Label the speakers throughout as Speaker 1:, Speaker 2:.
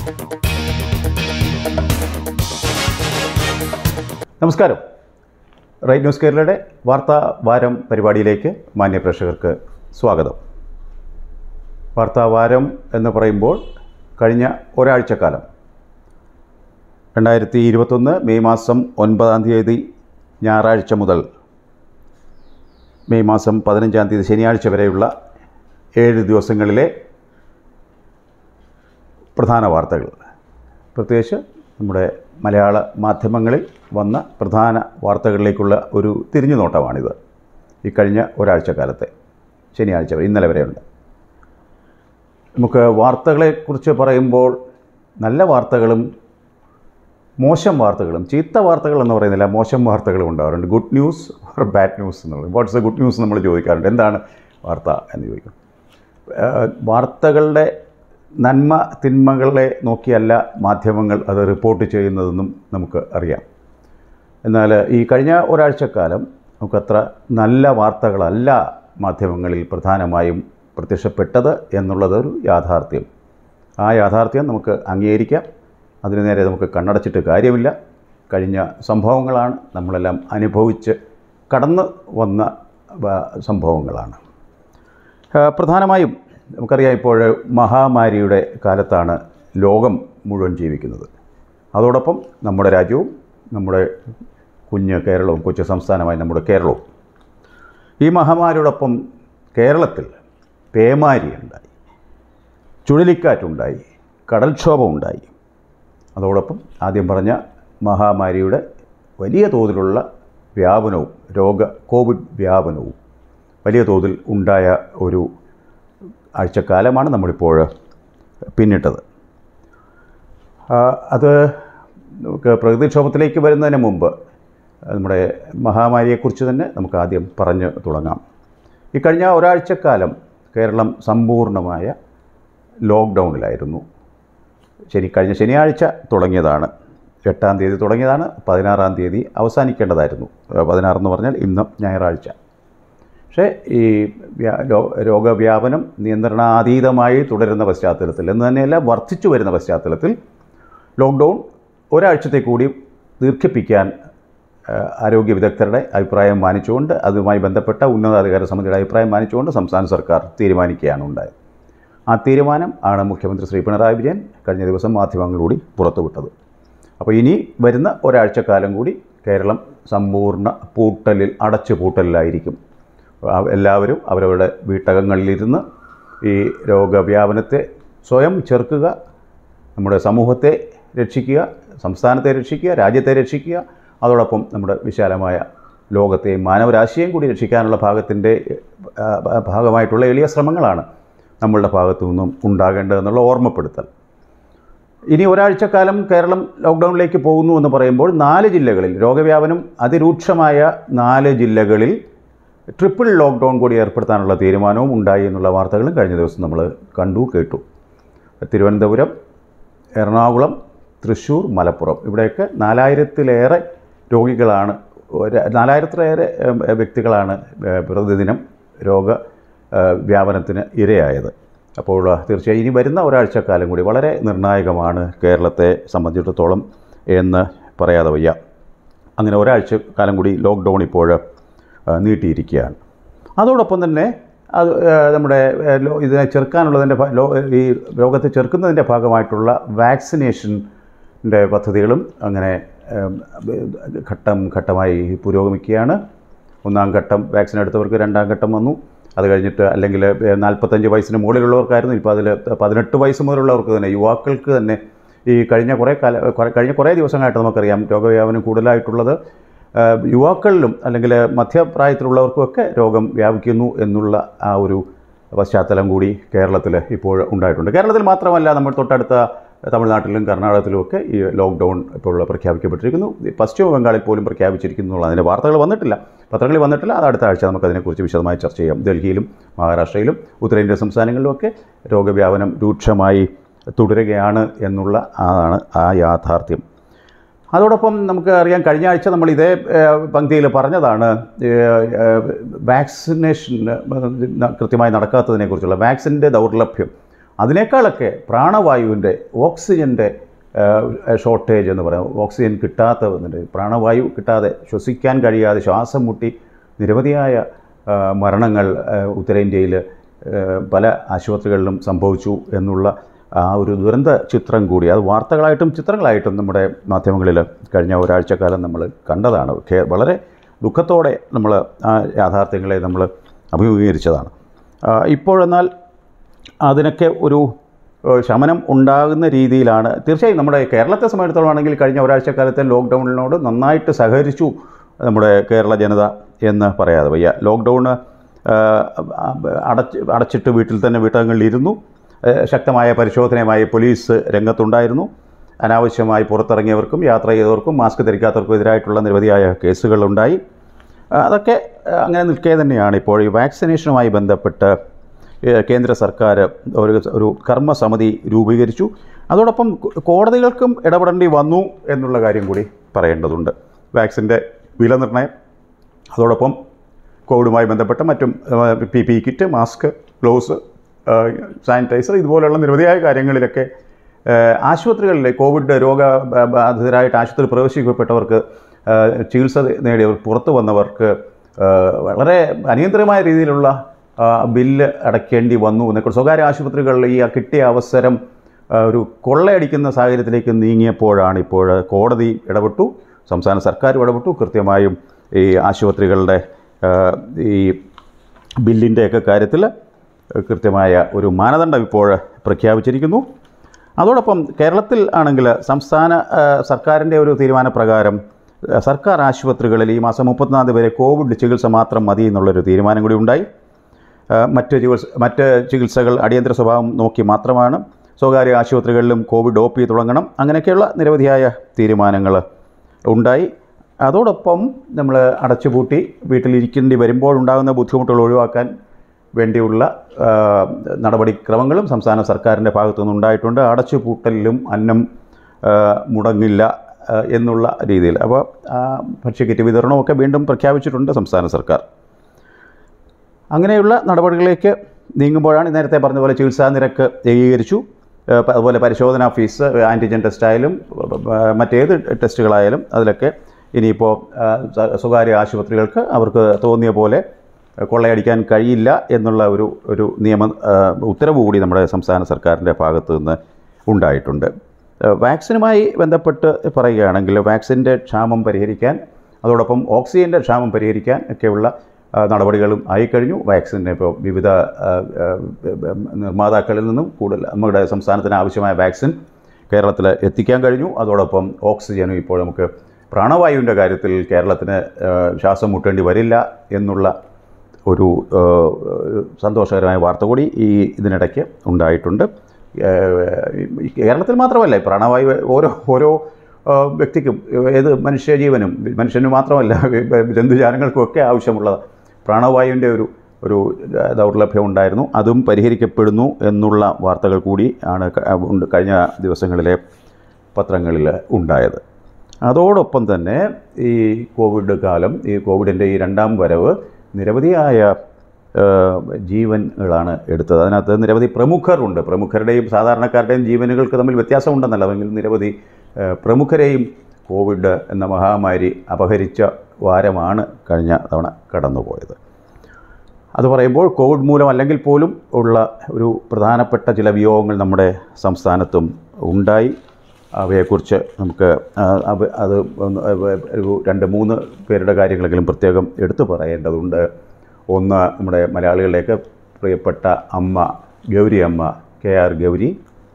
Speaker 1: നമസ്കാരം right news കേരളയുടെ വാർത്താ വാരം പരിപാടിയിലേക്ക് മാന്യ പ്രേക്ഷകർക്ക് സ്വാഗതം വാർത്താ വാരം എന്ന് പറയുമ്പോൾ കഴിഞ്ഞ ഒരാഴ്ചക്കാലം രണ്ടായിരത്തി ഇരുപത്തൊന്ന് മെയ് മാസം ഒൻപതാം തീയതി ഞായറാഴ്ച മുതൽ മെയ് മാസം പതിനഞ്ചാം തീയതി ശനിയാഴ്ച വരെയുള്ള ഏഴ് ദിവസങ്ങളിലെ പ്രധാന വാർത്തകൾ പ്രത്യേകിച്ച് നമ്മുടെ മലയാള മാധ്യമങ്ങളിൽ വന്ന പ്രധാന വാർത്തകളിലേക്കുള്ള ഒരു തിരിഞ്ഞുനോട്ടമാണിത് ഈ കഴിഞ്ഞ ഒരാഴ്ചക്കാലത്തെ ശനിയാഴ്ച വരെ ഇന്നലെ വരെയുണ്ട് നമുക്ക് വാർത്തകളെക്കുറിച്ച് പറയുമ്പോൾ നല്ല വാർത്തകളും മോശം വാർത്തകളും ചീത്ത വാർത്തകൾ എന്ന് പറയുന്നില്ല മോശം വാർത്തകളും ഉണ്ടാകാറുണ്ട് good news or bad news എന്നുള്ളത് വാട്ട്സ് എ ഗുഡ് ന്യൂസ് നമ്മൾ ചോദിക്കാറുണ്ട് എന്താണ് വാർത്ത എന്ന് ചോദിക്കും ഏഹ് വാർത്തകളുടെ നന്മ തിന്മകളെ നോക്കിയല്ല മാധ്യമങ്ങൾ അത് റിപ്പോർട്ട് ചെയ്യുന്നതെന്നും നമുക്ക് അറിയാം എന്നാൽ ഈ കഴിഞ്ഞ ഒരാഴ്ചക്കാലം നമുക്കത്ര നല്ല വാർത്തകളല്ല മാധ്യമങ്ങളിൽ പ്രധാനമായും പ്രത്യക്ഷപ്പെട്ടത് എന്നുള്ളതൊരു യാഥാർത്ഥ്യം ആ യാഥാർത്ഥ്യം നമുക്ക് അംഗീകരിക്കാം അതിനു നേരെ നമുക്ക് കണ്ണടച്ചിട്ട് കാര്യമില്ല കഴിഞ്ഞ സംഭവങ്ങളാണ് നമ്മളെല്ലാം അനുഭവിച്ച് കടന്നു വന്ന വ- സംഭവങ്ങളാണ് ആ, പ്രധാനമായും നമുക്കറിയാം ഇപ്പോൾ മഹാമാരിയുടെ കാലത്താണ് ലോകം മുഴുവൻ ജീവിക്കുന്നത് അതോടൊപ്പം നമ്മുടെ രാജ്യവും നമ്മുടെ കുഞ്ഞ് കേരളവും കൊച്ചു സംസ്ഥാനമായ നമ്മുടെ കേരളവും ഈ മഹാമാരിയോടൊപ്പം കേരളത്തിൽ പേമാരി ഉണ്ടായി ചുഴലിക്കാറ്റുണ്ടായി കടൽക്ഷോഭമുണ്ടായി അതോടൊപ്പം ആദ്യം പറഞ്ഞ മഹാമാരിയുടെ വലിയ തോതിലുള്ള വ്യാപനവും രോഗ കോവിഡ് വ്യാപനവും വലിയ തോതിൽ ഉണ്ടായ ഒരു ആഴ്ചക്കാലമാണ് നമ്മളിപ്പോൾ പിന്നിട്ടത് ആ, അത് നമുക്ക് പ്രകൃതിക്ഷോഭത്തിലേക്ക് വരുന്നതിന് മുമ്പ് നമ്മുടെ മഹാമാരിയെക്കുറിച്ച് തന്നെ നമുക്ക് ആദ്യം പറഞ്ഞു തുടങ്ങാം ഈ കഴിഞ്ഞ ഒരാഴ്ചക്കാലം കേരളം സമ്പൂർണ്ണമായ ലോക്ക്ഡൗണിലായിരുന്നു ശനി കഴിഞ്ഞ ശനിയാഴ്ച തുടങ്ങിയതാണ് എട്ടാം തീയതി തുടങ്ങിയതാണ് പതിനാറാം തീയതി അവസാനിക്കേണ്ടതായിരുന്നു ഏഹ് പതിനാറെന്ന് പറഞ്ഞാൽ ഇന്ന് ഞായറാഴ്ച പക്ഷേ ഈ വ്യാ- രോ- രോഗവ്യാപനം നിയന്ത്രണാതീതമായി തുടരുന്ന പശ്ചാത്തലത്തിൽ എന്ന് തന്നെയല്ല വർദ്ധിച്ചു വരുന്ന പശ്ചാത്തലത്തിൽ ലോക്ക്ഡൗൺ ഒരാഴ്ചത്തെ കൂടി ദീർഘിപ്പിക്കാൻ ഏഹ്, ആരോഗ്യ വിദഗ്ധരുടെ അഭിപ്രായം മാനിച്ചുകൊണ്ട് അതുമായി ബന്ധപ്പെട്ട ഉന്നതാധികാര സമിതിയുടെ അഭിപ്രായം മാനിച്ചുകൊണ്ട് സംസ്ഥാന സർക്കാർ തീരുമാനിക്കുകയാണ് ഉണ്ടായത് ആ തീരുമാനം ആണ് മുഖ്യമന്ത്രി ശ്രീ പിണറായി വിജയൻ കഴിഞ്ഞ ദിവസം മാധ്യമങ്ങളിലൂടെ പുറത്തുവിട്ടത് അപ്പോൾ ഇനി വരുന്ന ഒരാഴ്ചക്കാലം കൂടി കേരളം സമ്പൂർണ്ണ പൂട്ടലിൽ അടച്ചു പൂട്ടലിലായിരിക്കും ആ- എല്ലാവരും അവരവരുടെ വീട്ടകങ്ങളിലിരുന്ന് ഈ രോഗവ്യാപനത്തെ സ്വയം ചെറുക്കുക നമ്മുടെ സമൂഹത്തെ രക്ഷിക്കുക സംസ്ഥാനത്തെ രക്ഷിക്കുക രാജ്യത്തെ രക്ഷിക്കുക അതോടൊപ്പം നമ്മുടെ വിശാലമായ ലോകത്തെയും മാനവരാശിയെയും കൂടി രക്ഷിക്കാനുള്ള ഭാഗത്തിൻ്റെ ആ, ഭാഗമായിട്ടുള്ള എളിയ ശ്രമങ്ങളാണ് നമ്മളുടെ ഭാഗത്തു നിന്നും ഉണ്ടാകേണ്ടതെന്നുള്ള ഓർമ്മപ്പെടുത്തൽ ഇനി ഒരാഴ്ചക്കാലം കേരളം ലോക്ക്ഡൗണിലേക്ക് പോകുന്നു എന്ന് പറയുമ്പോൾ നാല് ജില്ലകളിൽ രോഗവ്യാപനം അതിരൂക്ഷമായ നാല് ജില്ലകളിൽ ട്രിപ്പിൾ ലോക്ക്ഡൗൺ കൂടി ഏർപ്പെടുത്താനുള്ള തീരുമാനവും ഉണ്ടായി എന്നുള്ള വാർത്തകളും കഴിഞ്ഞ ദിവസം നമ്മൾ കണ്ടു കേട്ടു തിരുവനന്തപുരം എറണാകുളം തൃശ്ശൂർ മലപ്പുറം ഇവിടെയൊക്കെ നാലായിരത്തിലേറെ രോഗികളാണ് ഒരു- നാലായിരത്തിലേറെ ഏം, വ്യക്തികളാണ് ഏ, പ്രതിദിനം രോഗ ഏ, വ്യാപനത്തിന് ഇരയായത് അപ്പോൾ തീർച്ചയായും ഇനി വരുന്ന ഒരാഴ്ചക്കാലം കൂടി വളരെ നിർണായകമാണ് കേരളത്തെ സംബന്ധിച്ചിടത്തോളം എന്ന് പറയാതെ വയ്യ അങ്ങനെ ഒരാഴ്ച കാലം കൂടി ലോക്ക്ഡൗൺ ഇപ്പോൾ ആ, നീട്ടിയിരിക്കുകയാണ് അതോടൊപ്പം തന്നെ അത് ആ, നമ്മുടെ ആ, ലോ- ഇതിനെ ചെറുക്കാനുള്ളതിൻ്റെ ഭ- ലോ- ഈ രോഗത്തെ ചെറുക്കുന്നതിൻ്റെ ഭാഗമായിട്ടുള്ള വാക്സിനേഷൻ്റെ പദ്ധതികളും അങ്ങനെ ഉം, ഘട്ടം ഘട്ടമായി പുരോഗമിക്കുകയാണ് ഒന്നാം ഘട്ടം വാക്സിൻ എടുത്തവർക്ക് രണ്ടാം ഘട്ടം വന്നു അത് കഴിഞ്ഞിട്ട് അല്ലെങ്കിൽ നാൽപ്പത്തഞ്ച് വയസ്സിന് മുകളിലുള്ളവർക്കായിരുന്നു ഇപ്പോൾ അതിൽ പതിനെട്ട് വയസ്സ് മുതലുള്ളവർക്ക് തന്നെ യുവാക്കൾക്ക് തന്നെ ഈ കഴിഞ്ഞ കുറേ കാല കുറേ- കഴിഞ്ഞ കുറേ ദിവസങ്ങളായിട്ട് നമുക്കറിയാം രോഗവ്യാപനം കൂടുതലായിട്ടുള്ളത് ആ, യുവാക്കളിലും അല്ലെങ്കിൽ മധ്യപ്രായത്തിലുള്ളവർക്കുമൊക്കെ രോഗം വ്യാപിക്കുന്നു എന്നുള്ള ആ ഒരു പശ്ചാത്തലം കൂടി കേരളത്തിൽ ഇപ്പോൾ ഉണ്ടായിട്ടുണ്ട് കേരളത്തിൽ മാത്രമല്ല നമ്മൾ തൊട്ടടുത്ത തമിഴ്നാട്ടിലും കർണാടകത്തിലുമൊക്കെ ഈ ലോക്ക്ഡൗൺ ഇപ്പോൾ പ്രഖ്യാപിക്കപ്പെട്ടിരിക്കുന്നു പശ്ചിമ ബംഗാളിൽ പോലും പ്രഖ്യാപിച്ചിരിക്കുന്നു എന്നുള്ള അതിൻ്റെ വാർത്തകൾ വന്നിട്ടില്ല പത്രങ്ങളിൽ വന്നിട്ടില്ല അത് അടുത്ത ആഴ്ച നമുക്കതിനെക്കുറിച്ച് വിശദമായി ചർച്ച ചെയ്യാം ഡൽഹിയിലും മഹാരാഷ്ട്രയിലും ഉത്തരേന്ത്യൻ സംസ്ഥാനങ്ങളിലുമൊക്കെ രോഗവ്യാപനം രൂക്ഷമായി തുടരുകയാണ് എന്നുള്ള അതാണ് ആ യാഥാർത്ഥ്യം അതോടൊപ്പം നമുക്ക് അറിയാം കഴിഞ്ഞ ആഴ്ച നമ്മൾ ഇതേ പങ്ക്തിയിൽ പറഞ്ഞതാണ് വാക്സിനേഷൻ കൃത്യമായി നടക്കാത്തതിനെക്കുറിച്ചുള്ള വാക്സിൻ്റെ ദൗർലഭ്യം അതിനേക്കാളൊക്കെ പ്രാണവായുവിൻ്റെ ഓക്സിജൻ്റെ ഷോർട്ടേജ് എന്ന് പറയാം ഓക്സിജൻ കിട്ടാത്ത വന്നിട്ട് പ്രാണവായു കിട്ടാതെ ശ്വസിക്കാൻ കഴിയാതെ ശ്വാസം മുട്ടി നിരവധിയായ ആ, മരണങ്ങൾ ആ, ഉത്തരേന്ത്യയിൽ ആ, പല ആശുപത്രികളിലും സംഭവിച്ചു എന്നുള്ള ആ ഒരു ദുരന്ത ചിത്രം കൂടി അത് വാർത്തകളായിട്ടും ചിത്രങ്ങളായിട്ടും നമ്മുടെ മാധ്യമങ്ങളിൽ കഴിഞ്ഞ ഒരാഴ്ചക്കാലം നമ്മൾ കണ്ടതാണ് കേ- വളരെ ദുഃഖത്തോടെ നമ്മൾ ആ യാഥാർത്ഥ്യങ്ങളെ നമ്മൾ അഭിമുഖീകരിച്ചതാണ് ആ, ഇപ്പോഴെന്നാൽ അതിനൊക്കെ ഒരു ഏഹ്, ശമനം ഉണ്ടാകുന്ന രീതിയിലാണ് തീർച്ചയായും നമ്മുടെ കേരളത്തെ സംബന്ധിച്ചിടത്തോളമാണെങ്കിൽ കഴിഞ്ഞ ഒരാഴ്ചക്കാലത്തെ ലോക്ക്ഡൗണിനോട് നന്നായിട്ട് സഹകരിച്ചു നമ്മുടെ കേരള ജനത എന്ന് പറയാതെ വയ്യ ലോക്ക്ഡൗൺ അടച്ച് അടച്ചിട്ട് വീട്ടിൽ തന്നെ വീട്ടകങ്ങളിലിരുന്നു ഏഹ്, ശക്തമായ പരിശോധനയുമായി പോലീസ് രംഗത്തുണ്ടായിരുന്നു അനാവശ്യമായി പുറത്തിറങ്ങിയവർക്കും യാത്ര ചെയ്തവർക്കും മാസ്ക് ധരിക്കാത്തവർക്കും എതിരായിട്ടുള്ള നിരവധിയായ കേസുകളുണ്ടായി ആ, അതൊക്കെ ആ, അങ്ങനെ നിൽക്കെ തന്നെയാണ് ഇപ്പോൾ ഈ വാക്സിനേഷനുമായി ബന്ധപ്പെട്ട് ഏ, കേന്ദ്ര സർക്കാർ ഒരു ഒരു കർമ്മസമിതി രൂപീകരിച്ചു അതോടൊപ്പം കോ- കോടതികൾക്കും ഇടപെടേണ്ടി വന്നു എന്നുള്ള കാര്യം കൂടി പറയേണ്ടതുണ്ട് വാക്സിൻ്റെ വില നിർണ്ണയം അതോടൊപ്പം കോവിഡുമായി ബന്ധപ്പെട്ട മറ്റും P P kit mask gloves sanitizer ഇതുപോലെയുള്ള നിരവധിയായ കാര്യങ്ങളിലൊക്കെ ആ, ആശുപത്രികളിൽ കോവിഡ് രോഗബാധിതരായിട്ട് ആശുപത്രിയിൽ പ്രവേശിക്കപ്പെട്ടവർക്ക് ആ, ചികിത്സ നേടിയവർ പുറത്തു വന്നവർക്ക് ആ, വളരെ അനിയന്ത്രിതമായ രീതിയിലുള്ള ആ, ബില്ല് അടയ്ക്കേണ്ടി വന്നു എന്നൊക്കെ സ്വകാര്യ ആശുപത്രികളിൽ ഈ ആ കിട്ടിയ അവസരം ആ, ഒരു കൊള്ളയടിക്കുന്ന സാഹചര്യത്തിലേക്ക് നീങ്ങിയപ്പോഴാണ് ഇപ്പോൾ കോടതി ഇടപെട്ടു സംസ്ഥാന സർക്കാർ ഇടപെട്ടു കൃത്യമായും ഈ ആശുപത്രികളുടെ ആ, ഈ ബില്ലിൻ്റെയൊക്കെ കാര്യത്തിൽ കൃത്യമായ ഒരു മാനദണ്ഡം ഇപ്പോൾ പ്രഖ്യാപിച്ചിരിക്കുന്നു അതോടൊപ്പം കേരളത്തിൽ ആണെങ്കിൽ സംസ്ഥാന ആ, സർക്കാരിൻ്റെ ഒരു തീരുമാനപ്രകാരം ആ, സർക്കാർ ആശുപത്രികളിൽ ഈ മാസം മുപ്പത്തിനാല് തീയതി വരെ കോവിഡ് ചികിത്സ മാത്രം മതി എന്നുള്ളൊരു തീരുമാനം കൂടി ഉണ്ടായി ആ, മറ്റ് ചികിത്സ മറ്റ് ചികിത്സകൾ അടിയന്തര സ്വഭാവം നോക്കി മാത്രമാണ് സ്വകാര്യ ആശുപത്രികളിലും കോവിഡ് ഒ പി തുടങ്ങണം അങ്ങനെയൊക്കെയുള്ള നിരവധിയായ തീരുമാനങ്ങൾ ഉണ്ടായി അതോടൊപ്പം നമ്മൾ അടച്ചുപൂട്ടി വീട്ടിലിരിക്കേണ്ടി വരുമ്പോൾ ഉണ്ടാകുന്ന ബുദ്ധിമുട്ടുകൾ ഒഴിവാക്കാൻ വേണ്ടിയുള്ള ആ, നടപടിക്രമങ്ങളും സംസ്ഥാന സർക്കാരിൻ്റെ ഭാഗത്തു നിന്നുണ്ടായിട്ടുണ്ട് അടച്ചുപൂട്ടലിലും അന്നം ആ, മുടങ്ങില്ല ആ, എന്നുള്ള രീതിയിൽ അപ്പോൾ ആ, ഭക്ഷ്യക്കിറ്റ് വിതരണമൊക്കെ വീണ്ടും പ്രഖ്യാപിച്ചിട്ടുണ്ട് സംസ്ഥാന സർക്കാർ അങ്ങനെയുള്ള നടപടികളിലേക്ക് നീങ്ങുമ്പോഴാണ് നേരത്തെ പറഞ്ഞ പോലെ ചികിത്സാ നിരക്ക് ഏകീകരിച്ചു ഏഹ് പ- അതുപോലെ പരിശോധനാ ഫീസ് ആൻറ്റിജൻ ടെസ്റ്റായാലും ഏഹ് മറ്റേത് ടെസ്റ്റുകളായാലും അതിലൊക്കെ ഇനിയിപ്പോൾ ഏഹ് സ- സ്വകാര്യ ആശുപത്രികൾക്ക് അവർക്ക് തോന്നിയ പോലെ കൊള്ളയടിക്കാൻ കഴിയില്ല എന്നുള്ള ഒരു ഒരു നിയമ ഏഹ് ഉത്തരവ് കൂടി നമ്മുടെ സംസ്ഥാന സർക്കാരിൻ്റെ ഭാഗത്തു നിന്ന് ഉണ്ടായിട്ടുണ്ട് ഏഹ് വാക്സിനുമായി ബന്ധപ്പെട്ട് പറയുകയാണെങ്കിൽ വാക്സിൻ്റെ ക്ഷാമം പരിഹരിക്കാൻ അതോടൊപ്പം ഓക്സിജൻ്റെ ക്ഷാമം പരിഹരിക്കാൻ ഒക്കെയുള്ള ആ, നടപടികളും ആയിക്കഴിഞ്ഞു വാക്സിന് ഇപ്പോൾ വിവിധ ആ, ആ, നിർമ്മാതാക്കളിൽ നിന്നും കൂടുതൽ നമ്മുടെ സംസ്ഥാനത്തിന് ആവശ്യമായ വാക്സിൻ കേരളത്തിൽ എത്തിക്കാൻ കഴിഞ്ഞു അതോടൊപ്പം ഓക്സിജനും ഇപ്പോൾ നമുക്ക് പ്രാണവായുവിൻ്റെ കാര്യത്തിൽ കേരളത്തിന് ആ, ശ്വാസം മുട്ടേണ്ടി വരില്ല എന്നുള്ള ഒരു ആ, സന്തോഷകരമായ വാർത്ത കൂടി ഈ ഇതിനിടയ്ക്ക് ഉണ്ടായിട്ടുണ്ട് ആ, ഈ കേരളത്തിൽ മാത്രമല്ല ഈ പ്രാണവായു ഓരോ ഓരോ ആ, വ്യക്തിക്കും ഏത് മനുഷ്യജീവനും മനുഷ്യന് മാത്രമല്ല ജന്തുജാലങ്ങൾക്കുമൊക്കെ ആവശ്യമുള്ള പ്രാണവായുവിൻ്റെ ഒരു ഒരു ദൗർലഭ്യം ഉണ്ടായിരുന്നു അതും പരിഹരിക്കപ്പെടുന്നു എന്നുള്ള വാർത്തകൾ കൂടി ആണ് ക- ഉണ്ട് കഴിഞ്ഞ ദിവസങ്ങളിലെ പത്രങ്ങളിൽ ഉണ്ടായത് അതോടൊപ്പം തന്നെ ഈ കോവിഡ് കാലം ഈ കോവിഡിൻ്റെ ഈ രണ്ടാം വരവ് നിരവധിയായ ആ, ജീവനുകളാണ് എടുത്തത് അതിനകത്ത് നിരവധി പ്രമുഖരുണ്ട് പ്രമുഖരുടെയും സാധാരണക്കാരുടെയും ജീവനുകൾക്ക് തമ്മിൽ വ്യത്യാസമുണ്ടെന്നല്ല അല്ലെങ്കിൽ നിരവധി ആ, പ്രമുഖരെയും കോവിഡ് എന്ന മഹാമാരി അപഹരിച്ച വാരമാണ് കഴിഞ്ഞ തവണ കടന്നുപോയത് അത് പറയുമ്പോൾ കോവിഡ് മൂലം അല്ലെങ്കിൽ പോലും ഉള്ള ഒരു പ്രധാനപ്പെട്ട ചില വിയോഗങ്ങൾ നമ്മുടെ സംസ്ഥാനത്തും ഉണ്ടായി അവയെക്കുറിച്ച് നമുക്ക് ആ, അവ- അത് ഒന്ന് ഒരു രണ്ട് മൂന്ന് പേരുടെ കാര്യങ്ങളെങ്കിലും പ്രത്യേകം എടുത്തു പറയേണ്ടതുണ്ട് ഒന്ന് നമ്മുടെ മലയാളികളുടെയൊക്കെ പ്രിയപ്പെട്ട അമ്മ ഗൗരി അമ്മ കെ ആർ ഗൗരി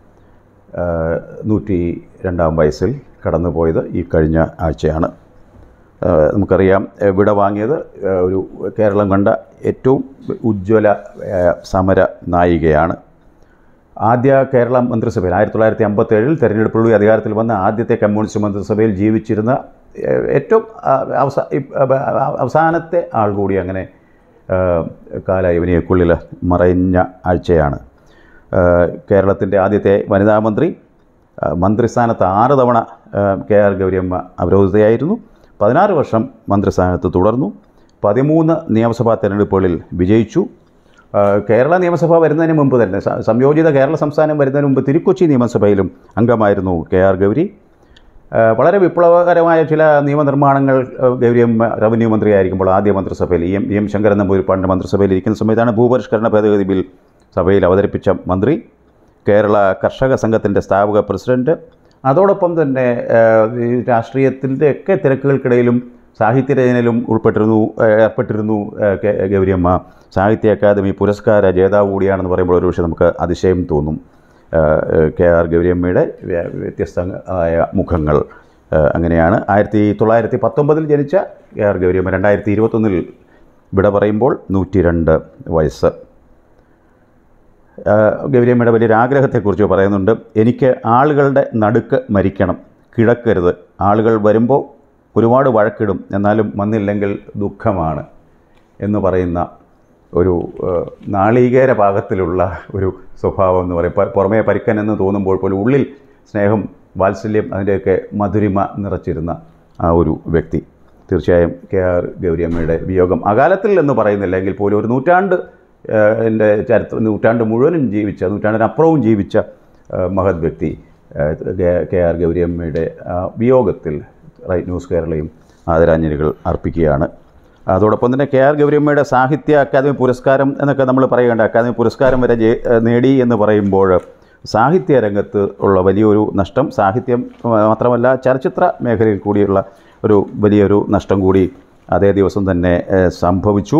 Speaker 1: ആ, നൂറ്റി രണ്ടാം വയസ്സിൽ കടന്നുപോയത് ഈ കഴിഞ്ഞ ആഴ്ചയാണ് ആ, നമുക്കറിയാം ആ, വിട വാങ്ങിയത് ആ, ഒരു കേരളം കണ്ട ഏറ്റവും ഉജ്ജ്വല ആ, സമര നായികയാണ് ആദ്യ കേരള മന്ത്രിസഭയിൽ ആയിരത്തി തൊള്ളായിരത്തി അമ്പത്തേഴിൽ തെരഞ്ഞെടുപ്പിലൂടെ അധികാരത്തിൽ വന്ന ആദ്യത്തെ കമ്മ്യൂണിസ്റ്റ് മന്ത്രിസഭയിൽ ജീവിച്ചിരുന്ന ഏഹ്, ഏറ്റവും ആ, അവസാ ഇ- അവ- അവസാനത്തെ ആൾ കൂടി അങ്ങനെ കാലയവനിയക്കുള്ളിൽ മറഞ്ഞ ആഴ്ചയാണ് കേരളത്തിൻ്റെ ആദ്യത്തെ വനിതാ മന്ത്രി ആ, മന്ത്രിസ്ഥാനത്ത് ആറ് തവണ ആ, കെ ആർ ഗൗരിയമ്മ അവരോധിതയായിരുന്നു പതിനാറ് വർഷം മന്ത്രിസ്ഥാനത്ത് തുടർന്നു പതിമൂന്ന് നിയമസഭാ തെരഞ്ഞെടുപ്പുകളിൽ വിജയിച്ചു ആ, കേരള നിയമസഭ വരുന്നതിന് മുമ്പ് തന്നെ സ- സംയോജിത കേരള സംസ്ഥാനം വരുന്നതിന് മുമ്പ് തിരുക്കൊച്ചി നിയമസഭയിലും അംഗമായിരുന്നു കെ ആർ ഗൗരി ആ, വളരെ വിപ്ലവകരമായ ചില നിയമനിർമ്മാണങ്ങൾ ആ, ഗൗരിയമ്മ റവന്യൂ മന്ത്രിയായിരിക്കുമ്പോൾ ആദ്യ മന്ത്രിസഭയിൽ E M E M Sankaran നമ്പൂരിപ്പാടിൻ്റെ മന്ത്രിസഭയിൽ ഇരിക്കുന്ന സമയത്താണ് ഭൂപരിഷ്കരണ ഭേദഗതി ബിൽ സഭയിൽ അവതരിപ്പിച്ച മന്ത്രി കേരള കർഷക സംഘത്തിൻ്റെ സ്ഥാപക പ്രസിഡന്റ് അതോടൊപ്പം തന്നെ ആ, ഈ രാഷ്ട്രീയത്തിൻ്റെ ഒക്കെ തിരക്കുകൾക്കിടയിലും സാഹിത്യരചനയിലും ഉൾപ്പെട്ടിരുന്നു ആ, ഏർപ്പെട്ടിരുന്നു ആ, കെ- ഗൗരിയമ്മ സാഹിത്യ അക്കാദമി പുരസ്കാര ജേതാവ് കൂടിയാണെന്ന് പറയുമ്പോൾ ഒരു പക്ഷേ നമുക്ക് അതിശയം തോന്നും ആ, കെ ആർ ഗൗരിയമ്മയുടെ വ്യ- വ്യത്യസ്തമായ മുഖങ്ങൾ ആ, അങ്ങനെയാണ് ആയിരത്തി തൊള്ളായിരത്തി പത്തൊമ്പതിൽ ജനിച്ച കെ ആർ ഗൗരിയമ്മ രണ്ടായിരത്തി ഇരുപത്തൊന്നിൽ വിട പറയുമ്പോൾ നൂറ്റി രണ്ട് വയസ്സ് ആ, ഗൗരിയമ്മയുടെ വലിയൊരു ആഗ്രഹത്തെക്കുറിച്ച് പറയുന്നുണ്ട് എനിക്ക് ആളുകളുടെ നടുക്ക് മരിക്കണം കിടക്കരുത് ആളുകൾ വരുമ്പോൾ ഒരുപാട് വഴക്കിടും എന്നാലും വന്നില്ലെങ്കിൽ ദുഃഖമാണ് എന്ന് പറയുന്ന ഒരു ആ, നാളികേര പാകത്തിലുള്ള ഒരു സ്വഭാവം എന്ന് പറയും പ- പുറമേ പരിക്കൻ എന്ന് തോന്നുമ്പോൾ പോലും ഉള്ളിൽ സ്നേഹം വാത്സല്യം അതിൻ്റെയൊക്കെ മധുരിമ നിറച്ചിരുന്ന ആ ഒരു വ്യക്തി തീർച്ചയായും കെ ആർ ഗൗരിയമ്മയുടെ വിയോഗം അകാലത്തിൽ എന്ന് പറയുന്നില്ല എങ്കിൽ പോലും ഒരു നൂറ്റാണ്ട് ഏഹ്, എൻ്റെ ചരിത്ര നൂറ്റാണ്ട് മുഴുവനും ജീവിച്ച നൂറ്റാണ്ടിനപ്പുറവും ജീവിച്ച ഏഹ്, മഹത് വ്യക്തി ഏഹ്, കെ- കെ ആർ ഗൗരിയമ്മയുടെ ആ വിയോഗത്തിൽ റൈറ്റ് ന്യൂസ് കേരളയും ആദരാഞ്ജലികൾ അർപ്പിക്കുകയാണ് അതോടൊപ്പം തന്നെ കെ ആർ ഗൗരിയമ്മയുടെ സാഹിത്യ അക്കാദമി പുരസ്കാരം എന്നൊക്കെ നമ്മൾ പറയുകയുണ്ട് അക്കാദമി പുരസ്കാരം വരെ ജയി- ഏഹ്, നേടി എന്ന് പറയുമ്പോൾ സാഹിത്യ രംഗത്ത് ഉള്ള വലിയൊരു നഷ്ടം സാഹിത്യം മാത്രമല്ല ചലച്ചിത്ര മേഖലയിൽ കൂടിയുള്ള ഒരു വലിയൊരു നഷ്ടം കൂടി അതേ ദിവസം തന്നെ ഏഹ്, സംഭവിച്ചു